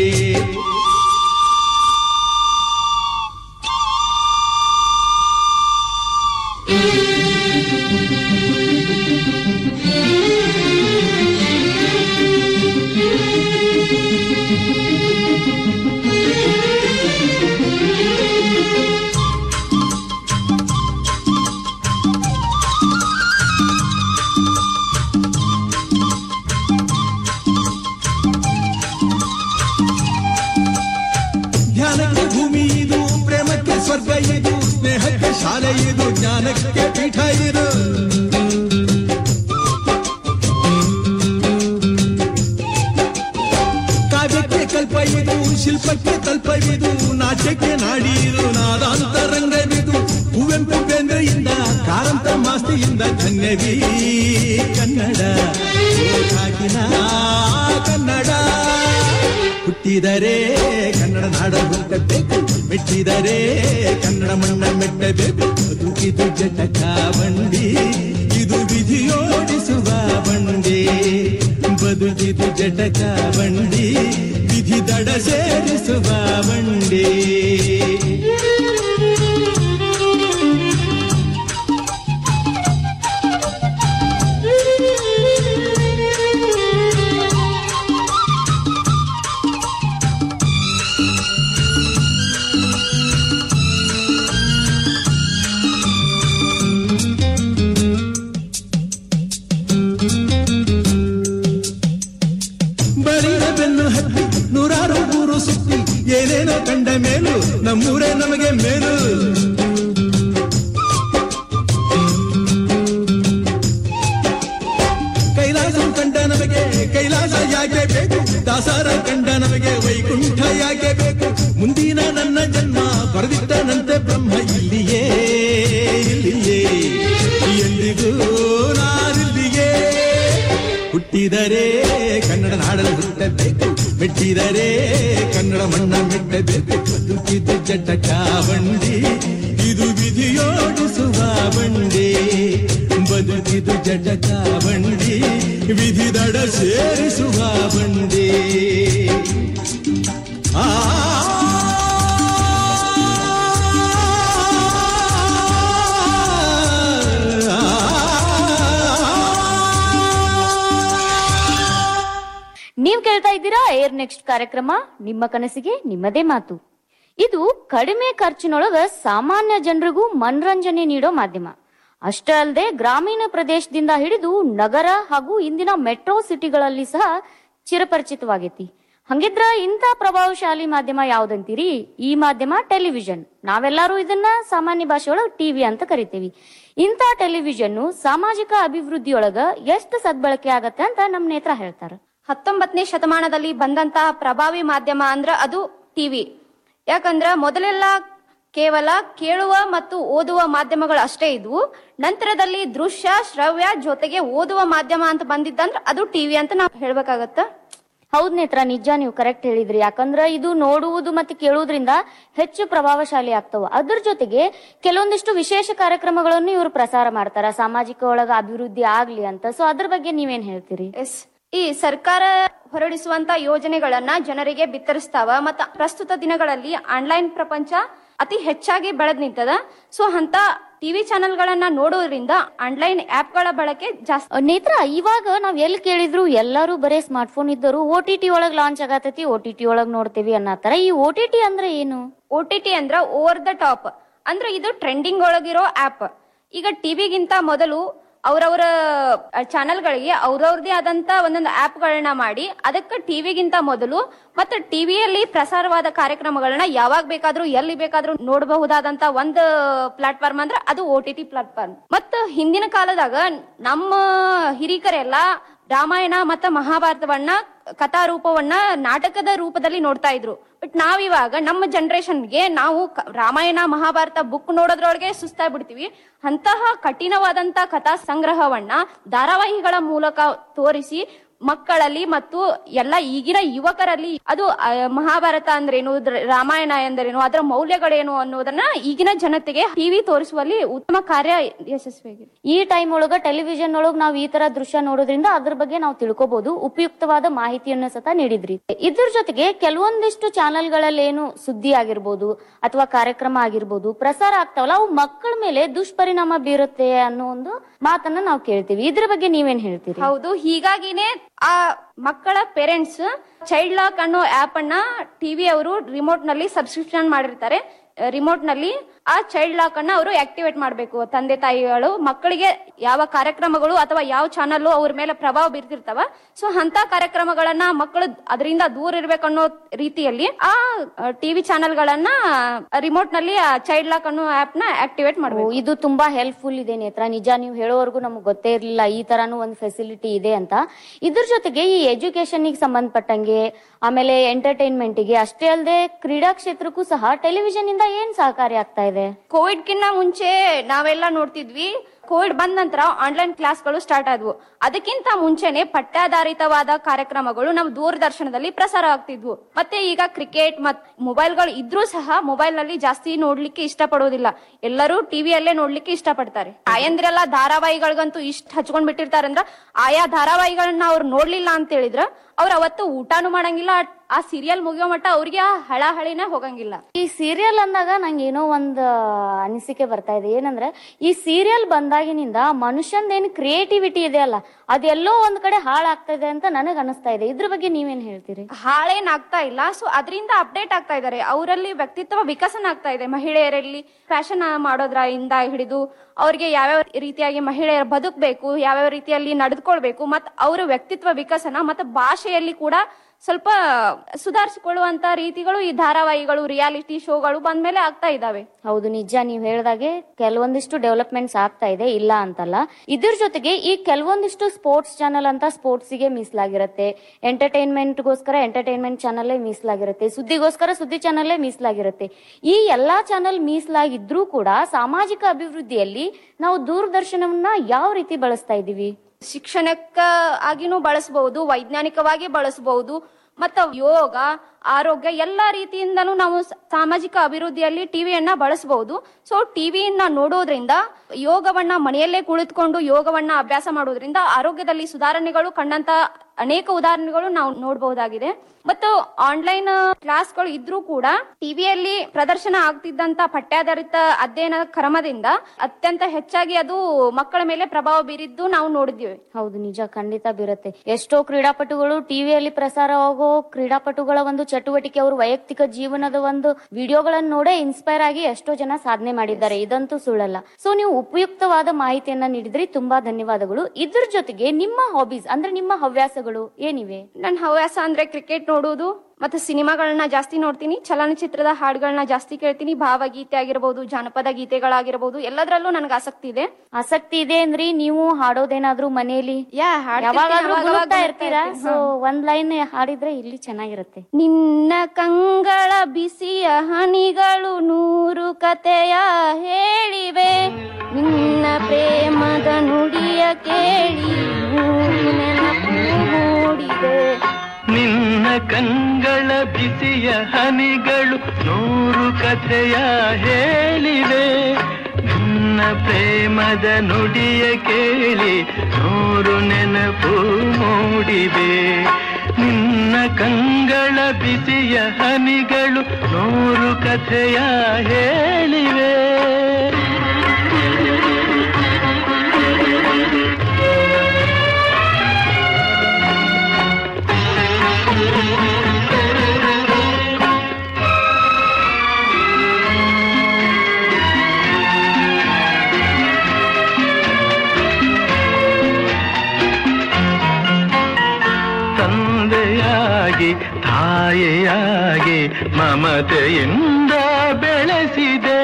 ಧ್ಯಾನಕ್ಕೆ ಭೂಮಿ ಇದು ಪ್ರೇಮಕ್ಕೆ ಸ್ವರ್ಗ ಇದು ಸ್ನೇಹಕ್ಕೆ ಶಾಲೆ ಇದು ಜ್ಞಾನಕ್ಕೆ ಪೀಠ ಇದು ಕಾವ್ಯಕ್ಕೆ ಕಲ್ಪ ಇದು ಶಿಲ್ಪಕ್ಕೆ ತಲ್ಪ ಇದು ನಾಟ್ಯಕ್ಕೆ ನಾಡಿ ಇದು ನಾದಾಂತರಂಗವಿದು ಕುವೆಂಪು ಬೇಂದ್ರೆಯಿಂದ ಕಾರಂತ ಮಾಸ್ತಿಯಿಂದ ಧನ್ಯವೀ ಕನ್ನಡ ಓ ಕಾಕಿನ ಕನ್ನಡ ಹುಟ್ಟಿದರೆ ಕನ್ನಡ ನಾಡ ಹುಟ್ಟಬೇಕು ಮೆಟ್ಟಿದರೆ ಕನ್ನಡ ಮಣ್ಣ ಮೆಟ್ಟಬೇಕು ಬದುಕಿದು ಜಟಕ ಬಂಡಿ ಇದು ವಿಧಿಯೋಡಿಸುವ ಬಂಡಿ ಬದುಕಿದು ಜಟಕ ಬಂಡಿ ವಿಧಿ ದಡ ಸೇರಿಸುವ ಬಂಡಿ ಬಳಿದ ಬೆನ್ನು ಹತ್ತಿ ನೂರಾರು ಊರು ಸುತ್ತಿ ಏನೇನೋ ಕಂಡ ಮೇಲು ನಮ್ಮೂರೇ ನಮಗೆ ಮೇಲು ಕೈಲಾಸ ಕಂಡ ನಮಗೆ ಕೈಲಾಸ ಯಾಕೆ ಬೇಕು ದಾಸಾರ ಕಂಡ ನಮಗೆ ವೈಕುಂಠ ಯಾಕೆ ಬೇಕು ಮುಂದಿನ ನನ್ನ ಜನ್ಮ ಬರೆದಿಟ್ಟನಂತೆ ಬ್ರಹ್ಮ ಇಲ್ಲಿಯೇ ಇಲ್ಲಿಯೇ ಎಂದಿಗೂ ನಾನಿಲ್ಲಿಯೇ ಹುಟ್ಟಿದರೆ ಕನ್ನಡ ನಾಡಲು ಹುಟ್ಟಬೇಕು ಮೆಟ್ಟಿದರೆ ಕನ್ನಡ ಮಣ್ಣ ಮೆಟ್ಟಬೇಕು ಬದುಕಿದು ಜಟಕ ಬಂಡಿ ಇದು ವಿಧಿಯೋಡಿಸುವ ಬಂಡಿ ಬದುಕಿದು ಜಟಕ ಬಂಡಿ ವಿಧಿ ದಡ ಸೇರಿಸುವ ಬಂಡಿ ಆ ನೀವ್ ಕೇಳ್ತಾ ಇದ್ದೀರಾ ಏರ್ ನೆಕ್ಸ್ಟ್ ಕಾರ್ಯಕ್ರಮ ನಿಮ್ಮ ಕನಸಿಗೆ ನಿಮ್ಮದೇ ಮಾತು ಇದು ಕಡಿಮೆ ಖರ್ಚಿನೊಳಗ ಸಾಮಾನ್ಯ ಜನರಿಗೂ ಮನರಂಜನೆ ನೀಡೋ ಮಾಧ್ಯಮ ಅಷ್ಟೇ ಅಲ್ಲದೆ ಗ್ರಾಮೀಣ ಪ್ರದೇಶದಿಂದ ಹಿಡಿದು ನಗರ ಹಾಗೂ ಇಂದಿನ ಮೆಟ್ರೋ ಸಿಟಿಗಳಲ್ಲಿ ಸಹ ಚಿರಪರಿಚಿತವಾಗೈತಿ ಹಂಗಿದ್ರ ಇಂಥ ಪ್ರಭಾವಶಾಲಿ ಮಾಧ್ಯಮ ಯಾವ್ದಂತೀರಿ ಈ ಮಾಧ್ಯಮ ಟೆಲಿವಿಷನ್ ನಾವೆಲ್ಲರೂ ಇದನ್ನ ಸಾಮಾನ್ಯ ಭಾಷೆಯೊಳಗ ಟಿವಿ ಅಂತ ಕರಿತೀವಿ ಇಂಥ ಟೆಲಿವಿಷನ್ ಸಾಮಾಜಿಕ ಅಭಿವೃದ್ಧಿಯೊಳಗ ಎಷ್ಟು ಸದ್ಬಳಕೆ ಆಗತ್ತೆ ಅಂತ ನಮ್ ನೇತ್ರ ಹೇಳ್ತಾರ ಹತ್ತೊಂಬತ್ತನೇ ಶತಮಾನದಲ್ಲಿ ಬಂದಂತಹ ಪ್ರಭಾವಿ ಮಾಧ್ಯಮ ಅಂದ್ರ ಅದು ಟಿವಿ ಯಾಕಂದ್ರ ಮೊದಲೆಲ್ಲ ಕೇವಲ ಕೇಳುವ ಮತ್ತು ಓದುವ ಮಾಧ್ಯಮಗಳು ಅಷ್ಟೇ ಇದ್ವು ನಂತರದಲ್ಲಿ ದೃಶ್ಯ ಶ್ರವ್ಯ ಜೊತೆಗೆ ಓದುವ ಮಾಧ್ಯಮ ಅಂತ ಬಂದಿದ್ದಂದ್ರ ಅದು ಟಿವಿ ಅಂತ ನಾವು ಹೇಳ್ಬೇಕಾಗತ್ತ ಹೌದ್ ನೇತ್ರ ನಿಜ ನೀವು ಕರೆಕ್ಟ್ ಹೇಳಿದ್ರಿ ಯಾಕಂದ್ರ ಇದು ನೋಡುವುದು ಮತ್ತೆ ಕೇಳುವುದರಿಂದ ಹೆಚ್ಚು ಪ್ರಭಾವಶಾಲಿ ಆಗ್ತವ ಅದ್ರ ಜೊತೆಗೆ ಕೆಲವೊಂದಿಷ್ಟು ವಿಶೇಷ ಕಾರ್ಯಕ್ರಮಗಳನ್ನು ಇವರು ಪ್ರಸಾರ ಮಾಡ್ತಾರ ಸಾಮಾಜಿಕ ಒಳಗ ಅಭಿವೃದ್ಧಿ ಆಗ್ಲಿ ಅಂತ ಸೊ ಅದ್ರ ಬಗ್ಗೆ ನೀವೇನ್ ಹೇಳ್ತೀರಿ ಎಸ್ ಈ ಸರ್ಕಾರ ಹೊರಡಿಸುವಂತ ಯೋಜನೆಗಳನ್ನ ಜನರಿಗೆ ಬಿತ್ತರಿಸ್ತಾವ ಮತ್ತ ಪ್ರಸ್ತುತ ದಿನಗಳಲ್ಲಿ ಆನ್ಲೈನ್ ಪ್ರಪಂಚ ಅತಿ ಹೆಚ್ಚಾಗಿ ಬೆಳೆದ್ ನಿಂತದ ಸೊ ಅಂತ ಟಿವಿ ಚಾನೆಲ್ಗಳನ್ನ ನೋಡೋದ್ರಿಂದ ಆನ್ಲೈನ್ ಗಳ ಬಳಕೆ ಜಾಸ್ತಿ ನೇತ್ರ ಇವಾಗ ನಾವ್ ಎಲ್ಲಿ ಕೇಳಿದ್ರು ಎಲ್ಲರೂ ಬರೇ ಸ್ಮಾರ್ಟ್ ಫೋನ್ ಇದ್ದರು ಓ ಟಿ ಟಿ ಒಳಗ್ ಲಾಂಚ್ ಆಗತೈತಿ ಓ ಟಿ ಟಿ ಒಳಗ್ ನೋಡ್ತೇವಿ ಅನ್ನತಾರ ಈ ಓ ಟಿ ಟಿ ಅಂದ್ರೆ ಏನು ಓ ಟಿ ಟಿ ಅಂದ್ರ ಓವರ್ ದ ಟಾಪ್ ಅಂದ್ರೆ ಇದು ಟ್ರೆಂಡಿಂಗ್ ಒಳಗಿರೋ ಆಪ್ ಈಗ ಟಿವಿಗಿಂತ ಮೊದಲು ಅವ್ರವ್ರ ಚಾನೆಲ್ಗಳಿಗೆ ಅವ್ರವ್ರದೇ ಆದಂತ ಒಂದೊಂದು ಗಳನ್ನ ಮಾಡಿ ಅದಕ್ಕೆ ಟಿವಿಗಿಂತ ಮೊದಲು ಮತ್ತೆ ಟಿವಿಯಲ್ಲಿ ಪ್ರಸಾರವಾದ ಕಾರ್ಯಕ್ರಮಗಳನ್ನ ಯಾವಾಗ ಬೇಕಾದ್ರೂ ಎಲ್ಲಿ ಬೇಕಾದ್ರೂ ನೋಡಬಹುದಾದಂತ ಒಂದು ಪ್ಲಾಟ್ಫಾರ್ಮ್ ಅಂದ್ರೆ ಅದು ಓ ಟಿ ಟಿ ಪ್ಲಾಟ್ಫಾರ್ಮ್ ಮತ್ತ ಹಿಂದಿನ ಕಾಲದಾಗ ನಮ್ಮ ಹಿರಿಕರೆಲ್ಲ ರಾಮಾಯಣ ಮತ್ತ ಮಹಾಭಾರತವನ್ನ ಕಥಾ ರೂಪವನ್ನ ನಾಟಕದ ರೂಪದಲ್ಲಿ ನೋಡ್ತಾ ಇದ್ರು ಬಟ್ ನಾವಿವಾಗ ನಮ್ಮ ಜನರೇಷನ್ಗೆ ನಾವು ಕ- ರಾಮಾಯಣ ಮಹಾಭಾರತ ಬುಕ್ ನೋಡೋದ್ರೊಳಗೆ ಸುಸ್ತಾಗ್ಬಿಡ್ತೀವಿ ಅಂತಹ ಕಠಿಣವಾದಂತ ಕಥಾ ಸಂಗ್ರಹವನ್ನ ಧಾರಾವಾಹಿಗಳ ಮೂಲಕ ತೋರಿಸಿ ಮಕ್ಕಳಲ್ಲಿ ಮತ್ತು ಎಲ್ಲ ಈಗಿನ ಯುವಕರಲ್ಲಿ ಅದು ಆ, ಮಹಾಭಾರತ ಅಂದ್ರೇನು ದ್ರ- ರಾಮಾಯಣ ಎಂದರೇನು ಅದರ ಮೌಲ್ಯಗಳೇನು ಅನ್ನೋದನ್ನ ಈಗಿನ ಜನತೆಗೆ ಟಿವಿ ತೋರಿಸುವಲ್ಲಿ ಉತ್ತಮ ಕಾರ್ಯ ಯಶಸ್ವಿಯಾಗಿದೆ ಈ ಟೈಮ್ ಒಳಗ ಟೆಲಿವಿಷನ್ ಒಳಗ್ ನಾವ್ ಈ ತರ ದೃಶ್ಯ ನೋಡೋದ್ರಿಂದ ಅದ್ರ ಬಗ್ಗೆ ನಾವು ತಿಳ್ಕೊಬಹುದು ಉಪಯುಕ್ತವಾದ ಮಾಹಿತಿಯನ್ನ ಸತ ನೀಡಿದ್ರಿ ಇದ್ರ ಜೊತೆಗೆ ಕೆಲವೊಂದಿಷ್ಟು ಚಾನೆಲ್ಗಳಲ್ಲಿ ಏನು ಸುದ್ದಿ ಆಗಿರ್ಬೋದು ಅಥವಾ ಕಾರ್ಯಕ್ರಮ ಆಗಿರ್ಬೋದು ಪ್ರಸಾರ ಆಗ್ತಾವಲ್ಲ ಅವು ಮಕ್ಕಳ ಮೇಲೆ ದುಷ್ಪರಿಣಾಮ ಬೀರುತ್ತೆ ಅನ್ನೋ ಒಂದು ಮಾತನ್ನ ನಾವು ಕೇಳ್ತೀವಿ ಇದ್ರ ಬಗ್ಗೆ ನೀವೇನ್ ಹೇಳ್ತೀರಿ ಹೌದು ಹೀಗಾಗಿನೇ ಆ ಮಕ್ಕಳ ಪೇರೆಂಟ್ಸ್ ಚೈಲ್ಡ್ ಲಾಕ್ ಅನ್ನೋ ಆಪ್ ಅನ್ನ ಟಿವಿ ಅವರು ರಿಮೋಟ್ ನಲ್ಲಿ ಸಬ್ಸ್ಕ್ರಿಪ್ಷನ್ ಮಾಡಿರ್ತಾರೆ ರಿಮೋಟ್ ನಲ್ಲಿ ಆ ಚೈಲ್ಡ್ ಲಾಕ್ ಅನ್ನ ಅವರು ಆಕ್ಟಿವೇಟ್ ಮಾಡಬೇಕು ತಂದೆ ತಾಯಿಗಳು ಮಕ್ಕಳಿಗೆ ಯಾವ ಕಾರ್ಯಕ್ರಮಗಳು ಅಥವಾ ಯಾವ ಚಾನಲ್ ಅವ್ರ ಮೇಲೆ ಪ್ರಭಾವ ಬೀರ್ತಿರ್ತಾವ ಸೊ ಅಂತ ಕಾರ್ಯಕ್ರಮಗಳನ್ನ ಮಕ್ಕಳು ಅದರಿಂದ ದೂರ ಇರ್ಬೇಕನ್ನೋ ರೀತಿಯಲ್ಲಿ ಆ ಟಿವಿ ಚಾನೆಲ್ ಗಳನ್ನ ರಿಮೋಟ್ ನಲ್ಲಿ ಆ ಚೈಲ್ಡ್ ಲಾಕ್ ಅನ್ನೋ ಆಪ್ ನ ಆಕ್ಟಿವೇಟ್ ಮಾಡಬೇಕು ಇದು ತುಂಬಾ ಹೆಲ್ಪ್ಫುಲ್ ಇದೆ ನೇತ್ರ ನಿಜ ನೀವು ಹೇಳೋವರೆಗೂ ನಮ್ಗೆ ಗೊತ್ತೇ ಇರ್ಲಿಲ್ಲ ಈ ತರಾನು ಒಂದು ಫೆಸಿಲಿಟಿ ಇದೆ ಅಂತ ಇದ್ರ ಜೊತೆಗೆ ಈ ಎಜುಕೇಶನ್ ಸಂಬಂಧಪಟ್ಟಂಗೆ ಆಮೇಲೆ ಎಂಟರ್ಟೈನ್ಮೆಂಟ್ ಗೆ ಅಷ್ಟೇ ಅಲ್ಲದೆ ಕ್ರೀಡಾ ಕ್ಷೇತ್ರಕ್ಕೂ ಸಹ ಟೆಲಿವಿಷನ್ ಇಂದ ಏನ್ ಸಹಕಾರಿ ಆಗ್ತಾ ಇದೆ ಕೋವಿಡ್ ಕಿನ್ನ ಮುಂಚೆ ನಾವೆಲ್ಲ ನೋಡ್ತಿದ್ವಿ ಕೋವಿಡ್ ಬಂದ ನಂತರ ಆನ್ಲೈನ್ ಕ್ಲಾಸ್ಗಳು ಸ್ಟಾರ್ಟ್ ಆದ್ವು ಅದಕ್ಕಿಂತ ಮುಂಚೆನೆ ಪಠ್ಯಾಧಾರಿತವಾದ ಕಾರ್ಯಕ್ರಮಗಳು ನಮ್ಮ ದೂರದರ್ಶನದಲ್ಲಿ ಪ್ರಸಾರ ಆಗ್ತಿದ್ವು ಮತ್ತೆ ಈಗ ಕ್ರಿಕೆಟ್ ಮತ್ ಮೊಬೈಲ್ಗಳು ಇದ್ರೂ ಸಹ ಮೊಬೈಲ್ ನಲ್ಲಿ ಜಾಸ್ತಿ ನೋಡ್ಲಿಕ್ಕೆ ಇಷ್ಟಪಡೋದಿಲ್ಲ ಎಲ್ಲರೂ ಟಿವಿಯಲ್ಲೇ ನೋಡ್ಲಿಕ್ಕೆ ಇಷ್ಟಪಡ್ತಾರೆ ತಾಯಂದ್ರೆಲ್ಲ ಧಾರಾವಾಹಿಗಳಿಗಂತೂ ಇಷ್ಟ ಹಚ್ಕೊಂಡ್ ಬಿಟ್ಟಿರ್ತಾರೆ ಅಂದ್ರ ಆಯಾ ಧಾರಾವಾಹಿಗಳನ್ನ ಅವ್ರು ನೋಡ್ಲಿಲ್ಲ ಅಂತ ಹೇಳಿದ್ರ ಅವ್ರ ಅವತ್ತು ಊಟಾನು ಮಾಡಂಗಿಲ್ಲ ಆ ಸೀರಿಯಲ್ ಮುಗಿಯೋ ಮಟ್ಟ ಅವ್ರಿಗೆ ಆ ಹಳಹಳಿನೇ ಹೋಗಂಗಿಲ್ಲ ಈ ಸೀರಿಯಲ್ ಅಂದಾಗ ನಂಗೆ ಏನೋ ಒಂದ್ ಅನಿಸಿಕೆ ಬರ್ತಾ ಇದೆ ಏನಂದ್ರೆ ಈ ಸೀರಿಯಲ್ ಬಂದಾಗಿನಿಂದ ಮನುಷ್ಯಂದೇನು ಕ್ರಿಯೇಟಿವಿಟಿ ಇದೆ ಅಲ್ಲ ಅದೆಲ್ಲೋ ಒಂದ್ ಕಡೆ ಹಾಳಾಗ್ತಾ ಇದೆ ಅಂತ ನನಗ್ ಅನಿಸ್ತಾ ಇದೆ ಇದ್ರ ಬಗ್ಗೆ ನೀವೇನ್ ಹೇಳ್ತೀರಿ ಹಾಳೇನ್ ಆಗ್ತಾ ಇಲ್ಲ ಸೊ ಅದರಿಂದ ಅಪ್ಡೇಟ್ ಆಗ್ತಾ ಇದಾರೆ ಅವರಲ್ಲಿ ವ್ಯಕ್ತಿತ್ವ ವಿಕಸನ ಆಗ್ತಾ ಇದೆ ಮಹಿಳೆಯರಲ್ಲಿ ಫ್ಯಾಷನ್ ಮಾಡೋದ್ರಿಂದ ಹಿಡಿದು ಅವ್ರಿಗೆ ಯಾವ್ಯಾವ ರೀತಿಯಾಗಿ ಮಹಿಳೆಯರು ಬದುಕಬೇಕು ಯಾವ್ಯಾವ ರೀತಿಯಲ್ಲಿ ನಡೆದುಕೊಳ್ಬೇಕು ಮತ್ ಅವರ ವ್ಯಕ್ತಿತ್ವ ವಿಕಸನ ಮತ್ತೆ ಭಾಷೆಯಲ್ಲಿ ಕೂಡ ಸ್ವಲ್ಪ ಸುಧಾರಿಸಿಕೊಳ್ಳುವಂತ ರೀತಿಗಳು ಈ ಧಾರಾವಾಹಿಗಳು ರಿಯಾಲಿಟಿ ಶೋಗಳು ಬಂದ್ಮೇಲೆ ಆಗ್ತಾ ಇದಾವೆ ಹೌದು ನಿಜ ನೀವ್ ಹೇಳ್ದಾಗೆ ಕೆಲವೊಂದಿಷ್ಟು ಡೆವಲಪ್ಮೆಂಟ್ಸ್ ಆಗ್ತಾ ಇದೆ ಇಲ್ಲ ಅಂತಲ್ಲ ಇದ್ರ ಜೊತೆಗೆ ಈ ಕೆಲವೊಂದಿಷ್ಟು ಸ್ಪೋರ್ಟ್ಸ್ ಚಾನಲ್ ಅಂತ ಸ್ಪೋರ್ಟ್ಸ್ ಗೆ ಮೀಸಲಾಗಿರುತ್ತೆ ಎಂಟರ್ಟೈನ್ಮೆಂಟ್ ಗೋಸ್ಕರ ಎಂಟರ್ಟೈನ್ಮೆಂಟ್ ಚಾನಲ್ ಮೀಸಲಾಗಿರುತ್ತೆ ಸುದ್ದಿಗೋಸ್ಕರ ಸುದ್ದಿ ಚಾನಲ್ ಮೀಸಲಾಗಿರುತ್ತೆ ಈ ಎಲ್ಲಾ ಚಾನಲ್ ಮೀಸಲಾಗಿದ್ರೂ ಕೂಡ ಸಾಮಾಜಿಕ ಅಭಿವೃದ್ಧಿಯಲ್ಲಿ ನಾವು ದೂರದರ್ಶನವನ್ನ ಯಾವ ರೀತಿ ಬಳಸ್ತಾ ಇದೀವಿ ಶಿಕ್ಷಣಕ್ಕ ಆಗಿನೂ ಬಳಸಬಹುದು ವೈಜ್ಞಾನಿಕವಾಗಿ ಬಳಸಬಹುದು ಮತ್ತ ಯೋಗ ಆರೋಗ್ಯ ಎಲ್ಲಾ ರೀತಿಯಿಂದನೂ ನಾವು ಸ- ಸಾಮಾಜಿಕ ಅಭಿವೃದ್ಧಿಯಲ್ಲಿ ಟಿವಿಯನ್ನ ಬಳಸಬಹುದು ಸೊ ಟಿವಿಯನ್ನ ನೋಡೋದ್ರಿಂದ ಯೋಗವನ್ನ ಮನೆಯಲ್ಲೇ ಕುಳಿತುಕೊಂಡು ಯೋಗವನ್ನ ಅಭ್ಯಾಸ ಮಾಡೋದ್ರಿಂದ ಆರೋಗ್ಯದಲ್ಲಿ ಸುಧಾರಣೆಗಳು ಕಂಡಂತ ಅನೇಕ ಉದಾಹರಣೆಗಳು ನಾವು ನೋಡಬಹುದಾಗಿದೆ ಮತ್ತು ಆನ್ಲೈನ್ ಕ್ಲಾಸ್ಗಳು ಇದ್ರೂ ಕೂಡ ಟಿವಿಯಲ್ಲಿ ಪ್ರದರ್ಶನ ಆಗ್ತಿದ್ದಂತ ಪಠ್ಯಾಧಾರಿತ ಅಧ್ಯಯನ ಕ್ರಮದಿಂದ ಅತ್ಯಂತ ಹೆಚ್ಚಾಗಿ ಅದು ಮಕ್ಕಳ ಮೇಲೆ ಪ್ರಭಾವ ಬೀರಿದ್ದು ನಾವು ನೋಡಿದ್ದೀವಿ ಹೌದು ನಿಜ ಖಂಡಿತ ಬೀರುತ್ತೆ ಎಷ್ಟೋ ಕ್ರೀಡಾಪಟುಗಳು ಟಿವಿಯಲ್ಲಿ ಪ್ರಸಾರವಾಗೋ ಕ್ರೀಡಾಪಟುಗಳ ಒಂದು ಚಟುವಟಿಕೆ ಅವರು ವೈಯಕ್ತಿಕ ಜೀವನದ ಒಂದು ವಿಡಿಯೋಗಳನ್ನು ನೋಡೇ ಇನ್ಸ್ಪೈರ್ ಆಗಿ ಎಷ್ಟೋ ಜನ ಸಾಧನೆ ಮಾಡಿದ್ದಾರೆ ಇದಂತೂ ಸುಳ್ಳಲ್ಲ ಸೊ ನೀವು ಉಪಯುಕ್ತವಾದ ಮಾಹಿತಿಯನ್ನ ನೀಡಿದ್ರಿ ತುಂಬಾ ಧನ್ಯವಾದಗಳು ಇದ್ರ ಜೊತೆಗೆ ನಿಮ್ಮ ಹಾಬೀಸ್ ಅಂದ್ರೆ ನಿಮ್ಮ ಹವ್ಯಾಸಗಳು ಏನಿವೆ ನನ್ನ ಹವ್ಯಾಸ ಅಂದ್ರೆ ಕ್ರಿಕೆಟ್ ನೋಡುವುದು ಮತ್ತೆ ಸಿನಿಮಾಗಳನ್ನ ಜಾಸ್ತಿ ನೋಡ್ತೀನಿ ಚಲನಚಿತ್ರದ ಹಾಡುಗಳನ್ನ ಜಾಸ್ತಿ ಕೇಳ್ತೀನಿ ಭಾವಗೀತೆ ಆಗಿರಬಹುದು ಜಾನಪದ ಗೀತೆಗಳಾಗಿರಬಹುದು ಎಲ್ಲದರಲ್ಲೂ ನನಗೆ ಆಸಕ್ತಿ ಇದೆ ಆಸಕ್ತಿ ಇದೆ ಅಂದ್ರೆ ನೀವು ಹಾಡೋದೇನಾದ್ರೂ ಮನೆಯಲ್ಲಿ ಯಾ ಹಾಡ್ತಿರ್ತೀನಿ, ಯಾವಾಗಾದ್ರೂ ಅವಾಗ ಗುನುಗ್ತಾ ಅವಾಗ ಇರ್ತೀರಾ ಗುನುಗ್ತಾ ಸೊ ಇರ್ತೀನಿ. ಒಂದ್ ಲೈನ್ ಹಾಡಿದ್ರೆ ಇಲ್ಲಿ ಚೆನ್ನಾಗಿರುತ್ತೆ ನಿನ್ನ ಕಂಗಳ ಬಿಸಿಯ ಹನಿಗಳು ನೂರು ಕತೆಯ ಹೇಳಿವೆ ನಿನ್ನ ಪ್ರೇಮದ ನುಡಿಯ ಕೇಳಿ ನೂರು ನೆನಪು ಮೂಡಿದೆ ನಿನ್ನ ಕಂಗಳ ಬಿಸಿಯ ಹನಿಗಳು ನೂರು ಕಥೆಯ ಹೇಳಿವೆ ನಿನ್ನ ಪ್ರೇಮದ ನುಡಿಯ ಕೇಳಿ ನೂರು ನೆನಪು ಮೂಡಿವೆ ನಿನ್ನ ಕಂಗಳ ಬಿಸಿಯ ಹನಿಗಳು ನೂರು ಕಥೆಯ ಹೇಳಿವೆ ತಂದೆಯಾಗಿ ತಾಯಿಯಾಗಿ ಮಮತೆಯಿಂದ ಬೆಳೆಸಿದೆ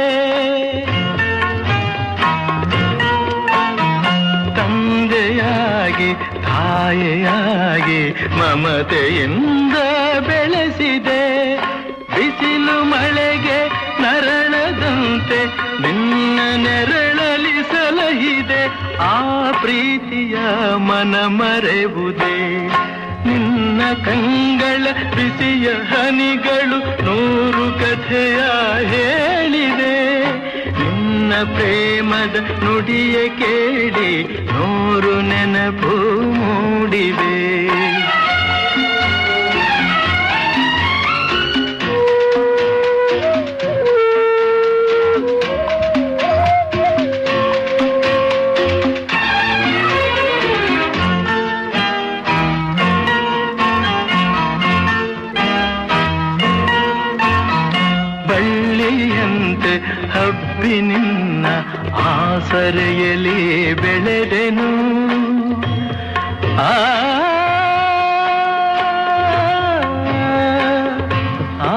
ತಂದೆಯಾಗಿ ತಾಯಿಯಾಗಿ ಮಮತೆಯಿಂದ ಬೆಳೆಸಿದೆ ಬಿಸಿಲು ಮಳೆಗೆ ನರಳದಂತೆ ನಿನ್ನ ನೆರಳಲಿ ಸಲಹಿದೆ ಆ ಪ್ರೀತಿಯ ಮನ ಮರೆವುದೇ ನಿನ್ನ ಕಂಗಳ ಬಿಸಿಯ ಹನಿಗಳು ನೂರು ಕಥೆಯ ಹೇಳಿದೆ ನಿನ್ನ ಪ್ರೇಮದ ನುಡಿಯ ಕೇಳಿ ನೂರು ನೆನಪು ಮೂಡಿವೆ ಬಳ್ಳಿಯಂತೆ ಹಬ್ಬಿ ನಿನ್ನ ಆಸರೆಯಲ್ಲಿ ಬೆಳೆದೆನು ಆ ಆ,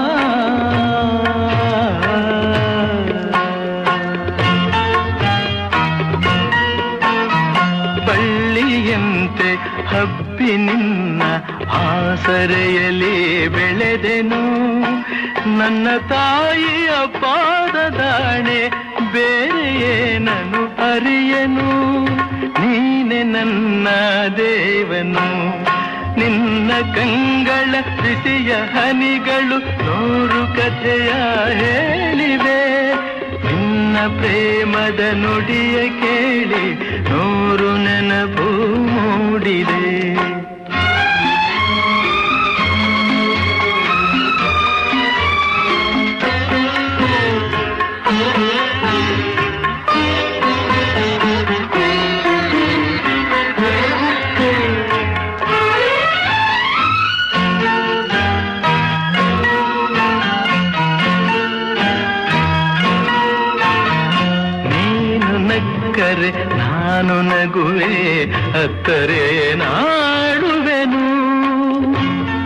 ಬಳ್ಳಿಯಂತೆ ಹಬ್ಬಿ ನಿನ್ನ ಆಸರೆಯಲ್ಲಿ ಬೆಳೆದೆನು ನನ್ನ ತಾಯಿಯ ಪಾದದಾಣೆ ಬೇರೆ ಏನನು ಅರಿಯೆ ಹಾಡುವೆನು ನೀನೆ ನನ್ನ ದೇವನು ನಿನ್ನ ಕಂಗಳ ಬಿಸಿಯ ಹನಿಗಳು ನೂರು ಕಥೆಯ ಹೇಳಿವೆ ನಿನ್ನ ಪ್ರೇಮದ ನುಡಿಯ ಕೇಳಿ ನೂರು ನೆನಪು ಮೂಡಿದೆ ನೀನು ನಕ್ಕರೆ ನಾನು ನಗುವೆ ಹತ್ತರೆ ನಾಡುವೆನು